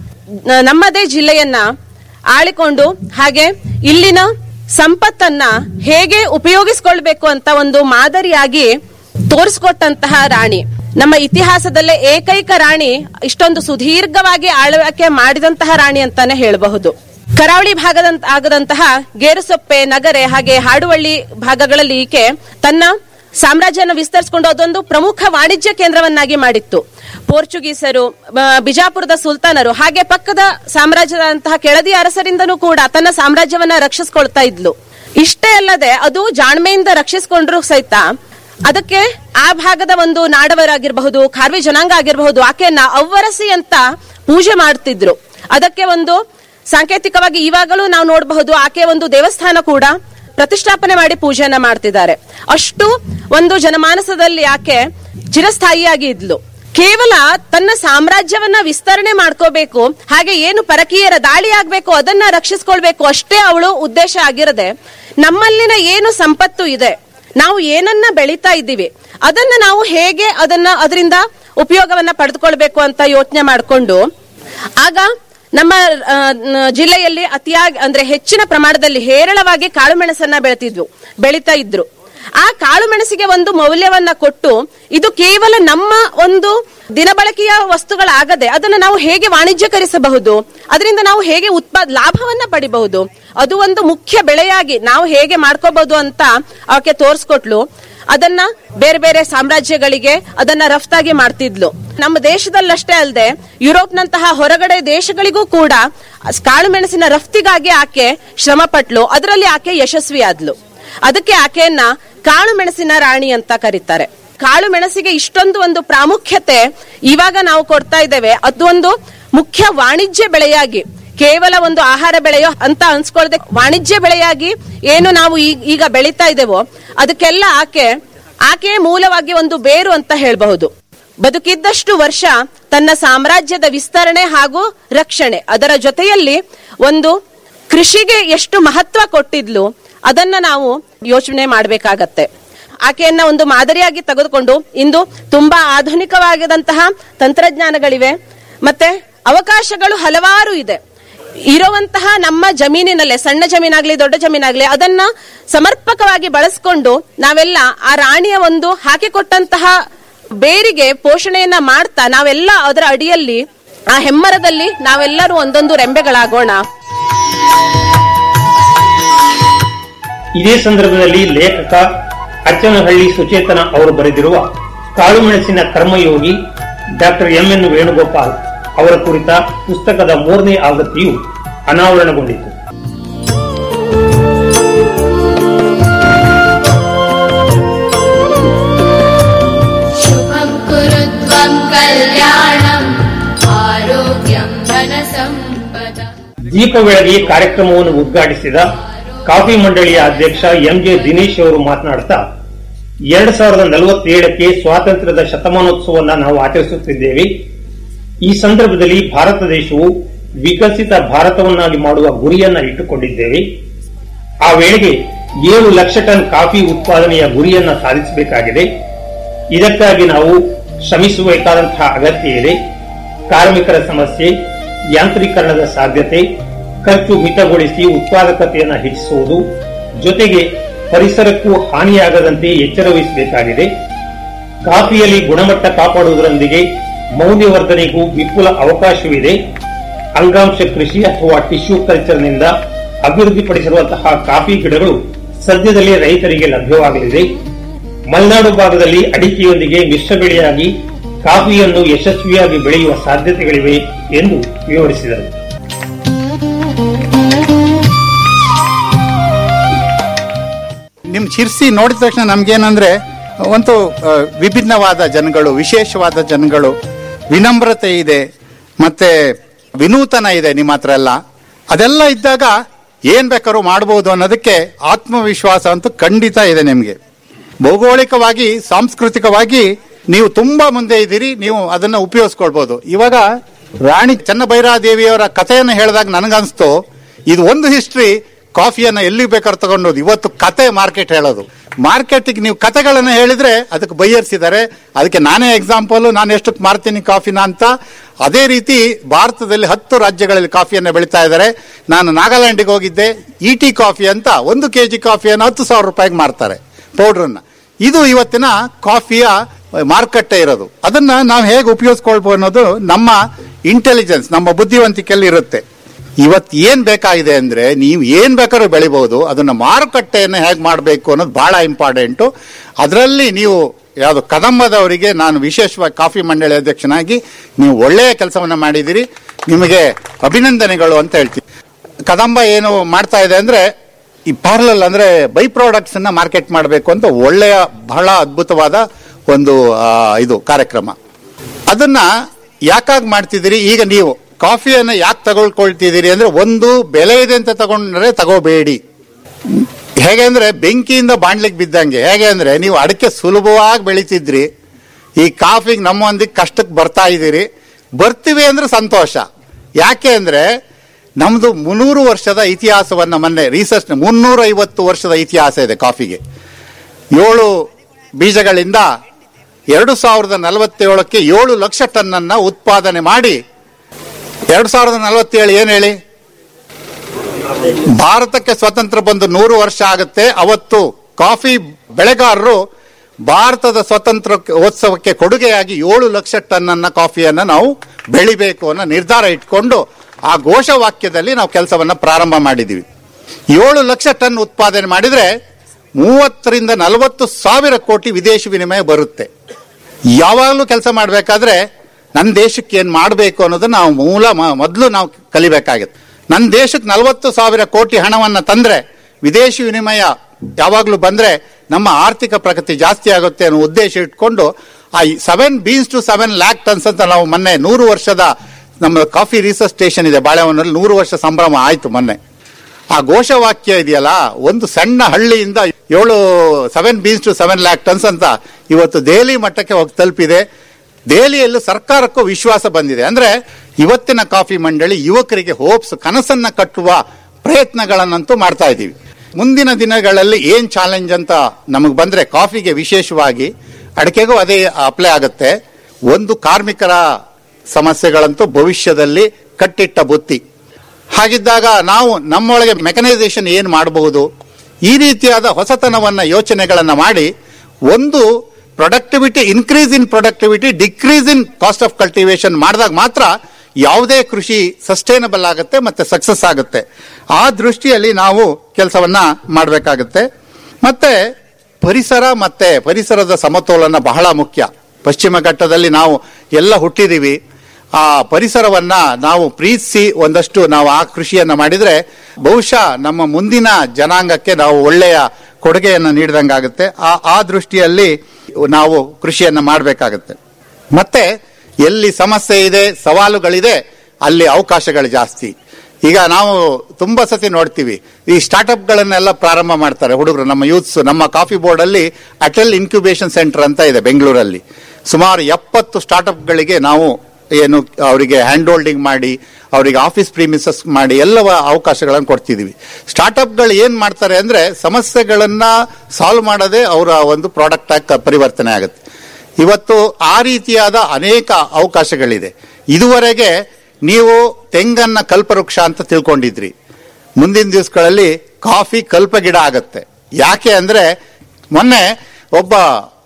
ನ- ನಮ್ಮದೇ ಜಿಲ್ಲೆಯನ್ನ ಆಳಿಕೊಂಡು ಹಾಗೆ ಇಲ್ಲಿನ ಸಂಪತ್ತನ್ನ ಹೇಗೆ ಉಪಯೋಗಿಸಿಕೊಳ್ಬೇಕು ಅಂತ ಒಂದು ಮಾದರಿಯಾಗಿ ತೋರಿಸ್ಕೊಟ್ಟಂತಹ ರಾಣಿ ನಮ್ಮ ಇತಿಹಾಸದಲ್ಲೇ ಏಕೈಕ ರಾಣಿ ಇಷ್ಟೊಂದು ಸುದೀರ್ಘವಾಗಿ ಆಳ್ವಿಕೆ ಮಾಡಿದಂತಹ ರಾಣಿ ಅಂತಾನೆ ಹೇಳಬಹುದು ಕರಾವಳಿ ಭಾಗದ ಆಗದಂತಹ ಗೇರುಸೊಪ್ಪೆ ನಗರೆ ಹಾಗೆ ಹಾಡುವಳ್ಳಿ ಭಾಗಗಳಲ್ಲಿ ಈಕೆ ತನ್ನ ಸಾಮ್ರಾಜ್ಯನ ವಿಸ್ತರಿಸಿಕೊಂಡು ಅದೊಂದು ಪ್ರಮುಖ ವಾಣಿಜ್ಯ ಕೇಂದ್ರವನ್ನಾಗಿ ಮಾಡಿತ್ತು ಪೋರ್ಚುಗೀಸರು ಆ, ಬಿಜಾಪುರದ ಸುಲ್ತಾನರು ಹಾಗೆ ಪಕ್ಕದ ಸಾಮ್ರಾಜ್ಯದಂತಹ ಕೆಳದಿ ಅರಸರಿಂದನೂ ಕೂಡ ತನ್ನ ಸಾಮ್ರಾಜ್ಯವನ್ನ ರಕ್ಷಿಸಿಕೊಳ್ತಾ ಇದ್ಲು ಇಷ್ಟೇ ಅಲ್ಲದೆ ಅದು ಜಾಣ್ಮೆಯಿಂದ ರಕ್ಷಿಸಿಕೊಂಡ್ರು ಸಹಿತ ಅದಕ್ಕೆ ಆ ಭಾಗದ ಒಂದು ನಾಡವರಾಗಿರಬಹುದು ಖಾರ್ವಿ ಜನಾಂಗ ಆಗಿರಬಹುದು ಆಕೆಯನ್ನ ಅವ್ವರಸಿ ಅಂತ ಪೂಜೆ ಮಾಡ್ತಿದ್ರು ಅದಕ್ಕೆ ಒಂದು ಸಾಂಕೇತಿಕವಾಗಿ ಇವಾಗಲೂ ನಾವು ನೋಡಬಹುದು ಆಕೆ ಒಂದು ದೇವಸ್ಥಾನ ಕೂಡ ಪ್ರತಿಷ್ಠಾಪನೆ ಮಾಡಿ ಪೂಜೆಯನ್ನ ಮಾಡ್ತಿದ್ದಾರೆ ಅಷ್ಟು ಒಂದು ಜನಮಾನಸದಲ್ಲಿ ಆಕೆ ಚಿರಸ್ಥಾಯಿಯಾಗಿ ಇದ್ಲು ಕೇವಲ ತನ್ನ ಸಾಮ್ರಾಜ್ಯವನ್ನ ವಿಸ್ತರಣೆ ಮಾಡ್ಕೋಬೇಕು ಹಾಗೆ ಏನು ಪರಕೀಯರ ದಾಳಿ ಆಗ್ಬೇಕು ಅದನ್ನ ರಕ್ಷಿಸ್ಕೊಳ್ಬೇಕು ಅಷ್ಟೇ ಅವಳು ಉದ್ದೇಶ ಆಗಿರದೆ ನಮ್ಮಲ್ಲಿನ ಏನು ಸಂಪತ್ತು ಇದೆ ನಾವು ಏನನ್ನ ಬೆಳೀತಾ ಇದ್ದೀವಿ ಅದನ್ನ ನಾವು ಹೇಗೆ ಅದನ್ನ ಅದರಿಂದ ಉಪಯೋಗವನ್ನ ಪಡೆದುಕೊಳ್ಬೇಕು ಅಂತ ಯೋಚನೆ ಮಾಡಿಕೊಂಡು ಆಗ ನಮ್ಮ ಆ, ನ- ಜಿಲ್ಲೆಯಲ್ಲಿ ಅತಿಯಾಗಿ ಅಂದ್ರೆ ಹೆಚ್ಚಿನ ಪ್ರಮಾಣದಲ್ಲಿ ಹೇರಳವಾಗಿ ಕಾಳುಮೆಣಸನ್ನ ಬೆಳೆತಿದ್ವು ಬೆಳೀತಾ ಇದ್ರು ಆ ಕಾಳು ಮೆಣಸಿಗೆ ಒಂದು ಮೌಲ್ಯವನ್ನ ಕೊಟ್ಟು ಇದು ಕೇವಲ ನಮ್ಮ ಒಂದು ದಿನಬಳಕೆಯ ವಸ್ತುಗಳಾಗದೆ ಅದನ್ನು ನಾವು ಹೇಗೆ ವಾಣಿಜ್ಯಕರಿಸಬಹುದು ಅದರಿಂದ ನಾವು ಹೇಗೆ ಉತ್ಪಾದ ಲಾಭವನ್ನ ಪಡಿಬಹುದು ಅದು ಒಂದು ಮುಖ್ಯ ಬೆಳೆಯಾಗಿ ನಾವು ಹೇಗೆ ಮಾಡ್ಕೋಬಹುದು ಅಂತ ಆಕೆ ತೋರಿಸ್ಕೊಟ್ಲು ಅದನ್ನ ಬೇರೆ ಬೇರೆ ಸಾಮ್ರಾಜ್ಯಗಳಿಗೆ ಅದನ್ನ ರಫ್ತಾಗಿ ಮಾಡ್ತಿದ್ಲು ನಮ್ಮ ದೇಶದಲ್ಲಷ್ಟೇ ಅಲ್ಲದೆ ಯುರೋಪ್ನಂತಹ ಹೊರಗಡೆ ದೇಶಗಳಿಗೂ ಕೂಡ ಕಾಳು ಮೆಣಸಿನ ರಫ್ತಿಗಾಗಿ ಆಕೆ ಶ್ರಮ ಪಟ್ಲು ಅದರಲ್ಲಿ ಆಕೆ ಯಶಸ್ವಿ ಆದ್ಲು ಅದಕ್ಕೆ ಆಕೆಯನ್ನ ಕಾಳು ಮೆಣಸಿನ ರಾಣಿ ಅಂತ ಕರೀತಾರೆ ಕಾಳು ಮೆಣಸಿಗೆ ಇಷ್ಟೊಂದು ಒಂದು ಪ್ರಾಮುಖ್ಯತೆ ಇವಾಗ ನಾವು ಕೊಡ್ತಾ ಇದ್ದೇವೆ ಅದು ಒಂದು ಮುಖ್ಯ ವಾಣಿಜ್ಯ ಬೆಳೆಯಾಗಿ ಕೇವಲ ಒಂದು ಆಹಾರ ಬೆಳೆಯೋ ಅಂತ ಅನ್ಸ್ಕೊಳ್ದೆ ವಾಣಿಜ್ಯ ಬೆಳೆಯಾಗಿ ಏನು ನಾವು ಈ- ಈಗ ಬೆಳೀತಾ ಇದ್ದೇವೋ ಅದಕ್ಕೆಲ್ಲ ಆಕೆ ಆಕೆ ಮೂಲವಾಗಿ ಒಂದು ಬೇರು ಅಂತ ಹೇಳಬಹುದು ಬದುಕಿದ್ದಷ್ಟು ವರ್ಷ ತನ್ನ ಸಾಮ್ರಾಜ್ಯದ ವಿಸ್ತರಣೆ ಹಾಗೂ ರಕ್ಷಣೆ ಅದರ ಜೊತೆಯಲ್ಲಿ ಒಂದು ಕೃಷಿಗೆ ಎಷ್ಟು ಮಹತ್ವ ಕೊಟ್ಟಿದ್ಲು ಅದನ್ನ ನಾವು ಯೋಚನೆ ಮಾಡಬೇಕಾಗತ್ತೆ ಆಕೆಯನ್ನ ಒಂದು ಮಾದರಿಯಾಗಿ ತೆಗೆದುಕೊಂಡು ಇಂದು ತುಂಬಾ ಆಧುನಿಕವಾಗಿದಂತಹ ತಂತ್ರಜ್ಞಾನಗಳಿವೆ ಮತ್ತೆ ಅವಕಾಶಗಳು ಹಲವಾರು ಇದೆ ಇರುವಂತಹ ನಮ್ಮ ಜಮೀನಿನಲ್ಲೇ ಸಣ್ಣ ಜಮೀನಾಗ್ಲಿ ದೊಡ್ಡ ಜಮೀನಾಗ್ಲಿ ಅದನ್ನ ಸಮರ್ಪಕವಾಗಿ ಬಳಸ್ಕೊಂಡು ನಾವೆಲ್ಲ ಆ ರಾಣಿಯ ಒಂದು ಹಾಕಿಕೊಟ್ಟಂತಹ ಬೇರಿಗೆ ಪೋಷಣೆಯನ್ನ ಮಾಡ್ತಾ ನಾವೆಲ್ಲ ಅದರ ಅಡಿಯಲ್ಲಿ ಆ ಹೆಮ್ಮರದಲ್ಲಿ ನಾವೆಲ್ಲರೂ ಒಂದೊಂದು ರೆಂಬೆಗಳಾಗೋಣ ಇದೇ ಸಂದರ್ಭದಲ್ಲಿ ಲೇಖಕ ಅಚ್ಚನಹಳ್ಳಿ ಸುಚೇತನ ಅವರು ಬರೆದಿರುವ ಕಾಳುಮೆಣಸಿನ ಕರ್ಮಯೋಗಿ ಡಾಕ್ಟರ್ ಎಂ ಎನ್ ವೇಣುಗೋಪಾಲ್ ಅವರ ಕುರಿತ ಪುಸ್ತಕದ ಮೂರನೇ ಆವೃತ್ತಿಯು ಅನಾವರಣಗೊಂಡಿತು शुभं कुरु त्वं कल्याणम् आरोग्यं धनसम्पदा ದೀಪ ಬೆಳಗಿ ಕಾರ್ಯಕ್ರಮವನ್ನು ಉದ್ಘಾಟಿಸಿದ ಕಾಫಿ ಮಂಡಳಿಯ ಅಧ್ಯಕ್ಷ ಎಂಜೆ ದಿನೇಶ್ ಅವರು ಮಾತನಾಡುತ್ತಾ ಎರಡ್ ಸಾವಿರದ ನಲವತ್ತೇಳಕ್ಕೆ ಸ್ವಾತಂತ್ರ್ಯದ ಶತಮಾನೋತ್ಸವವನ್ನು ನಾವು ಆಚರಿಸುತ್ತಿದ್ದೇವೆ ಈ ಸಂದರ್ಭದಲ್ಲಿ ಭಾರತ ದೇಶವು ವಿಕಸಿತ ಭಾರತವನ್ನಾಗಿ ಮಾಡುವ ಗುರಿಯನ್ನ ಇಟ್ಟುಕೊಂಡಿದ್ದೇವೆ ಆ ವೇಳೆಗೆ ಏಳು ಲಕ್ಷ ಟನ್ ಕಾಫಿ ಉತ್ಪಾದನೆಯ ಗುರಿಯನ್ನ ಸಾಧಿಸಬೇಕಾಗಿದೆ ಇದಕ್ಕಾಗಿ ನಾವು ಶ್ರಮಿಸಬೇಕಾದಂತಹ ಅಗತ್ಯ ಇದೆ ಕಾರ್ಮಿಕರ ಸಮಸ್ಯೆ ಯಾಂತ್ರೀಕರಣದ ಸಾಧ್ಯತೆ ಖರ್ಚು ಮಿತಗೊಳಿಸಿ ಉತ್ಪಾದಕತೆಯನ್ನು ಹೆಚ್ಚಿಸುವುದು ಜೊತೆಗೆ ಪರಿಸರಕ್ಕೂ ಹಾನಿಯಾಗದಂತೆ ಎಚ್ಚರ ವಹಿಸಬೇಕಾಗಿದೆ ಕಾಫಿಯಲ್ಲಿ ಗುಣಮಟ್ಟ ಕಾಪಾಡುವುದರೊಂದಿಗೆ ಮೌಲ್ಯವರ್ಧನೆಗೂ ವಿಪುಲ ಅವಕಾಶವಿದೆ ಅಂಗಾಂಶ ಕೃಷಿ ಅಥವಾ ಟಿಶ್ಯೂ ಕಲ್ಚರ್ನಿಂದ ಅಭಿವೃದ್ಧಿಪಡಿಸಿರುವಂತಹ ಕಾಫಿ ಗಿಡಗಳು ಸದ್ಯದಲ್ಲೇ ರೈತರಿಗೆ ಲಭ್ಯವಾಗಲಿದೆ ಮಲೆನಾಡು ಭಾಗದಲ್ಲಿ ಅಡಿಕೆಯೊಂದಿಗೆ ಮಿಶ್ರ ಬೆಳೆಯಾಗಿ ಕಾಫಿಯನ್ನು ಯಶಸ್ವಿಯಾಗಿ ಬೆಳೆಯುವ ಸಾಧ್ಯತೆಗಳಿವೆ ಎಂದು ವಿವರಿಸಿದರು ನಿಮ್ ಶಿರ್ಸಿ ನೋಡಿದ ತಕ್ಷಣ ನಮ್ಗೇನಂದ್ರೆ ಒಂದು ಆ, ವಿಭಿನ್ನವಾದ ಜನಗಳು ವಿಶೇಷವಾದ ಜನಗಳು ವಿನಮ್ರತೆ ಇದೆ ಮತ್ತೆ ವಿನೂತನ ಇದೆ ನಿಮ್ಮ ಹತ್ರ ಎಲ್ಲ ಅದೆಲ್ಲ ಇದ್ದಾಗ ಏನ್ ಬೇಕಾದ್ರೂ ಮಾಡಬಹುದು ಅನ್ನೋದಕ್ಕೆ ಆತ್ಮವಿಶ್ವಾಸ ಅಂತೂ ಖಂಡಿತ ಇದೆ ನಿಮ್ಗೆ ಭೌಗೋಳಿಕವಾಗಿ ಸಾಂಸ್ಕೃತಿಕವಾಗಿ ನೀವು ತುಂಬಾ ಮುಂದೆ ಇದ್ದೀರಿ ನೀವು ಅದನ್ನ ಉಪಯೋಗಿಸ್ಕೊಳ್ಬಹುದು ಇವಾಗ ರಾಣಿ ಚನ್ನಭೈರಾದೇವಿಯವರ ಕಥೆಯನ್ನು ಹೇಳಿದಾಗ ನನಗನ್ಸ್ತು ಇದು ಒಂದು ಹಿಸ್ಟ್ರಿ ಕಾಫಿಯನ್ನ ಎಲ್ಲಿ ಬೇಕಾದ್ರೂ ತಗೊಂಡೋದು ಇವತ್ತು ಕತೆ ಮಾರ್ಕೆಟ್ ಹೇಳೋದು ಮಾರ್ಕೆಟಿಗೆ ನೀವು ಕತೆಗಳನ್ನ ಹೇಳಿದ್ರೆ ಅದಕ್ಕೆ ಬೈಯರ್ಸ್ ಇದ್ದಾರೆ ಅದಕ್ಕೆ ನಾನೇ ಎಕ್ಸಾಂಪಲ್ ನಾನು ಎಷ್ಟಕ್ಕೆ ಮಾರ್ತೀನಿ ಕಾಫಿನ ಅಂತ ಅದೇ ರೀತಿ ಭಾರತದಲ್ಲಿ ಹತ್ತು ರಾಜ್ಯಗಳಲ್ಲಿ ಕಾಫಿಯನ್ನ ಬೆಳೀತಾ ಇದ್ದಾರೆ ನಾನು ನಾಗಾಲ್ಯಾಂಡಿಗೆ ಹೋಗಿದ್ದೆ ಇ ಟಿ ಕಾಫಿ ಅಂತ ಒಂದು ಕೆ ಜಿ ಕಾಫಿಯನ್ನು ಹತ್ತು ಸಾವಿರ ರೂಪಾಯಿಗೆ ಮಾರ್ತಾರೆ ಪೌಡ್ರನ್ನ ಇದು ಇವತ್ತಿನ ಕಾಫಿಯ ಮಾರುಕಟ್ಟೆ ಇರೋದು ಅದನ್ನ ನಾವು ಹೇಗೆ ಉಪಯೋಗಿಸ್ಕೊಳ್ಬೋದು ಅನ್ನೋದು ನಮ್ಮ ಇಂಟೆಲಿಜೆನ್ಸ್ ನಮ್ಮ ಬುದ್ಧಿವಂತಿಕೆಯಲ್ಲಿ ಇರುತ್ತೆ ಇವತ್ತು ಏನ್ ಬೇಕಾಗಿದೆ ಅಂದ್ರೆ ನೀವು ಏನ್ ಬೇಕಾದ್ರೂ ಬೆಳಿಬಹುದು ಅದನ್ನ ಮಾರುಕಟ್ಟೆಯನ್ನು ಹೇಗೆ ಮಾಡಬೇಕು ಅನ್ನೋದು ಬಹಳ ಇಂಪಾರ್ಟೆಂಟು ಅದರಲ್ಲಿ ನೀವು ಯಾವುದು ಕದಂಬದವರಿಗೆ ನಾನು ವಿಶೇಷವಾಗಿ ಕಾಫಿ ಮಂಡಳಿ ಅಧ್ಯಕ್ಷನಾಗಿ ನೀವು ಒಳ್ಳೆಯ ಕೆಲಸವನ್ನ ಮಾಡಿದಿರಿ ನಿಮಗೆ ಅಭಿನಂದನೆಗಳು ಅಂತ ಹೇಳ್ತೀನಿ ಕದಂಬ ಏನು ಮಾಡ್ತಾ ಇದೆ ಅಂದ್ರೆ ಈ ಪ್ಯಾರಲಲ್ ಅಂದ್ರೆ ಬೈ ಪ್ರಾಡಕ್ಟ್ಸ್ ಅನ್ನ ಮಾರ್ಕೆಟ್ ಮಾಡಬೇಕು ಅಂತ ಒಳ್ಳೆಯ ಬಹಳ ಅದ್ಭುತವಾದ ಒಂದು ಆ, ಇದು ಕಾರ್ಯಕ್ರಮ ಅದನ್ನ ಯಾಕಾಗಿ ಮಾಡ್ತಿದ್ದೀರಿ ಈಗ ನೀವು ಕಾಫಿಯನ್ನ ಯಾಕೆ ತಗೊಳ್ಕೊಳ್ತಿದ್ದೀರಿ ಅಂದ್ರೆ ಒಂದು ಬೆಲೆ ಇದೆ ಅಂತ ತಗೊಂಡ್ರೆ ತಗೋಬೇಡಿ ಹೇಗೆ ಅಂದ್ರೆ ಬೆಂಕಿಯಿಂದ ಬಾಣ್ಲಿಕ್ಕೆ ಬಿದ್ದಂಗೆ ಹೇಗೆ ಅಂದ್ರೆ ನೀವು ಅಡಿಕೆ ಸುಲಭವಾಗಿ ಬೆಳಿತಿದ್ರಿ ಈ ಕಾಫಿಗೆ ನಮ್ಮೊಂದಿಗೆ ಕಷ್ಟಕ್ಕೆ ಬರ್ತಾ ಇದ್ದೀರಿ ಬರ್ತೀವಿ ಅಂದ್ರೆ ಸಂತೋಷ ಯಾಕೆ ಅಂದ್ರೆ ನಮ್ದು ಮುನ್ನೂರು ವರ್ಷದ ಇತಿಹಾಸವನ್ನ ಮೊನ್ನೆ ರಿಸರ್ಚ್ ಮುನ್ನೂರ ಐವತ್ತು ವರ್ಷದ ಇತಿಹಾಸ ಇದೆ ಕಾಫಿಗೆ ಏಳು ಬೀಜಗಳಿಂದ ಎರಡು ಸಾವಿರದ ನಲವತ್ತೇಳಕ್ಕೆ ಏಳು ಲಕ್ಷ ಟನ್ ಅನ್ನ ಉತ್ಪಾದನೆ ಮಾಡಿ ಎರಡು ಸಾವಿರದ ನಲವತ್ತೇಳು ಏನ್ ಹೇಳಿ ಭಾರತಕ್ಕೆ ಸ್ವತಂತ್ರ ಬಂದು ನೂರು ವರ್ಷ ಆಗುತ್ತೆ ಅವತ್ತು ಕಾಫಿ ಬೆಳೆಗಾರರು ಭಾರತದ ಸ್ವತಂತ್ರ ಉತ್ಸವಕ್ಕೆ ಕೊಡುಗೆಯಾಗಿ ಏಳು ಲಕ್ಷ ಟನ್ ಅನ್ನ ಕಾಫಿಯನ್ನ ನಾವು ಬೆಳಿಬೇಕು ಅನ್ನೋ ನಿರ್ಧಾರ ಇಟ್ಕೊಂಡು ಆ ಘೋಷವಾಕ್ಯದಲ್ಲಿ ನಾವು ಕೆಲಸವನ್ನ ಪ್ರಾರಂಭ ಮಾಡಿದೀವಿ ಏಳು ಲಕ್ಷ ಟನ್ ಉತ್ಪಾದನೆ ಮಾಡಿದ್ರೆ ಮೂವತ್ತರಿಂದ ನಲವತ್ತು ಸಾವಿರ ಕೋಟಿ ವಿದೇಶಿ ವಿನಿಮಯ ಬರುತ್ತೆ ಯಾವಾಗಲೂ ಕೆಲಸ ಮಾಡಬೇಕಾದ್ರೆ ನನ್ನ ದೇಶಕ್ಕೆ ಏನ್ ಮಾಡಬೇಕು ಅನ್ನೋದು ನಾವು ಮೂಲ ಮ- ಮೊದಲು ನಾವು ಕಲಿಬೇಕಾಗುತ್ತೆ ನನ್ನ ದೇಶಕ್ಕೆ ನಲವತ್ತು ಸಾವಿರ ಕೋಟಿ ಹಣವನ್ನ ತಂದ್ರೆ ವಿದೇಶಿ ವಿನಿಮಯ ಯಾವಾಗಲೂ ಬಂದ್ರೆ ನಮ್ಮ ಆರ್ಥಿಕ ಪ್ರಗತಿ ಜಾಸ್ತಿ ಆಗುತ್ತೆ ಅನ್ನೋ ಉದ್ದೇಶ ಇಟ್ಕೊಂಡು ಆ seven beans to seven lakh tons ಅಂತ ನಾವು ಮೊನ್ನೆ ನೂರು ವರ್ಷದ ನಮ್ಮ ಕಾಫಿ ರಿಸರ್ಚ್ ಸ್ಟೇಷನ್ ಇದೆ ಬಾಳೆಹೊನ್ನಲ್ಲಿ ನೂರು ವರ್ಷ ಸಂಭ್ರಮ ಆಯ್ತು ಮೊನ್ನೆ ಆ ಘೋಷವಾಕ್ಯ ಇದೆಯಲ್ಲ ಒಂದು ಸಣ್ಣ ಹಳ್ಳಿಯಿಂದ ಏಳು seven beans to seven lakh tons ಅಂತ ಇವತ್ತು ದೆಹಲಿ ಮಟ್ಟಕ್ಕೆ ಹೋಗಿ ತಲುಪಿದೆ ದೆಹಲಿಯಲ್ಲೂ ಸರ್ಕಾರಕ್ಕೂ ವಿಶ್ವಾಸ ಬಂದಿದೆ ಅಂದ್ರೆ ಇವತ್ತಿನ ಕಾಫಿ ಮಂಡಳಿ ಯುವಕರಿಗೆ ಹೋಪ್ಸ್ ಕನಸನ್ನ ಕಟ್ಟುವ ಪ್ರಯತ್ನಗಳನ್ನಂತೂ ಮಾಡ್ತಾ ಇದ್ದೀವಿ ಮುಂದಿನ ದಿನಗಳಲ್ಲಿ ಏನ್ ಚಾಲೆಂಜ್ ಅಂತ ನಮಗೆ ಬಂದ್ರೆ ಕಾಫಿಗೆ ವಿಶೇಷವಾಗಿ ಅಡಿಕೆಗೂ ಅದೇ ಅಪ್ಲೈ ಆಗುತ್ತೆ ಒಂದು ಕಾರ್ಮಿಕರ ಸಮಸ್ಯೆಗಳಂತೂ ಭವಿಷ್ಯದಲ್ಲಿ ಕಟ್ಟಿಟ್ಟ ಬುತ್ತಿ ಹಾಗಿದ್ದಾಗ ನಾವು ನಮ್ಮೊಳಗೆ ಮೆಕನೈಸೇಷನ್ ಏನ್ ಮಾಡಬಹುದು ಈ ರೀತಿಯಾದ ಹೊಸತನವನ್ನ ಯೋಚನೆಗಳನ್ನ ಮಾಡಿ ಒಂದು productivity increase in productivity decrease in cost of cultivation ಮಾಡಿದಾಗ ಮಾತ್ರ ಯಾವುದೇ ಕೃಷಿ ಸಸ್ಟೈನಬಲ್ ಆಗುತ್ತೆ ಮತ್ತೆ ಸಕ್ಸಸ್ ಆಗುತ್ತೆ ಆ ದೃಷ್ಟಿಯಲ್ಲಿ ನಾವು ಕೆಲಸವನ್ನ ಮಾಡಬೇಕಾಗುತ್ತೆ ಮತ್ತೆ ಪರಿಸರ ಮತ್ತೆ ಪರಿಸರದ ಸಮತೋಲನ ಬಹಳ ಮುಖ್ಯ ಪಶ್ಚಿಮ ಘಟ್ಟದಲ್ಲಿ ನಾವು ಎಲ್ಲ ಹುಟ್ಟಿದೀವಿ ಆ ಪರಿಸರವನ್ನ ನಾವು ಪ್ರೀತಿಸಿ ಒಂದಷ್ಟು ನಾವು ಆ ಕೃಷಿಯನ್ನ ಮಾಡಿದ್ರೆ ಬಹುಶಃ ನಮ್ಮ ಮುಂದಿನ ಜನಾಂಗಕ್ಕೆ ನಾವು ಒಳ್ಳೆಯ ಕೊಡುಗೆಯನ್ನು ನೀಡಿದಂಗಾಗುತ್ತೆ ಆ ಆ ದೃಷ್ಟಿಯಲ್ಲಿ ನಾವು ಕೃಷಿಯನ್ನ ಮಾಡಬೇಕಾಗುತ್ತೆ ಮತ್ತೆ ಎಲ್ಲಿ ಸಮಸ್ಯೆ ಇದೆ ಸವಾಲುಗಳಿದೆ ಅಲ್ಲಿ ಅವಕಾಶಗಳು ಜಾಸ್ತಿ ಈಗ ನಾವು ತುಂಬಾ ಸತಿ ನೋಡ್ತೀವಿ ಈ ಸ್ಟಾರ್ಟ್ಅಪ್ ಗಳನ್ನೆಲ್ಲ ಪ್ರಾರಂಭ ಮಾಡ್ತಾರೆ ಹುಡುಗರು ನಮ್ಮ ಯೂತ್ಸ್ ನಮ್ಮ ಕಾಫಿ ಬೋರ್ಡ್ ಅಲ್ಲಿ ಅಟಲ್ ಇನ್ಕ್ಯುಬೇಷನ್ ಸೆಂಟರ್ ಅಂತ ಇದೆ ಬೆಂಗಳೂರಲ್ಲಿ ಸುಮಾರು ಎಪ್ಪತ್ತು ಸ್ಟಾರ್ಟ್ಅಪ್ ಗಳಿಗೆ ನಾವು ಏನು ಅವರಿಗೆ ಹ್ಯಾಂಡ್ ಹೋಲ್ಡಿಂಗ್ ಮಾಡಿ ಅವರಿಗೆ ಆಫೀಸ್ ಪ್ರೀಮಿಸಸ್ ಮಾಡಿ ಎಲ್ಲವ ಅವಕಾಶಗಳನ್ನು ಕೊಡ್ತಿದೀವಿ ಸ್ಟಾರ್ಟ್ಅಪ್ಗಳು ಏನ್ ಮಾಡ್ತಾರೆ ಅಂದ್ರೆ ಸಮಸ್ಯೆಗಳನ್ನ ಸಾಲ್ವ್ ಮಾಡೋದೇ ಅವರ ಒಂದು ಪ್ರಾಡಕ್ಟ್ ಆಗಿ ಪರಿವರ್ತನೆ ಆಗುತ್ತೆ ಇವತ್ತು ಆ ರೀತಿಯಾದ ಅನೇಕ ಅವಕಾಶಗಳಿದೆ ಇದುವರೆಗೆ ನೀವು ತೆಂಗನ್ನ ಕಲ್ಪವೃಕ್ಷ ಅಂತ ತಿಳ್ಕೊಂಡಿದ್ರಿ ಮುಂದಿನ ದಿವಸಗಳಲ್ಲಿ ಕಾಫಿ ಕಲ್ಪಗಿಡ ಆಗತ್ತೆ ಯಾಕೆ ಅಂದ್ರೆ ಮೊನ್ನೆ ಒಬ್ಬ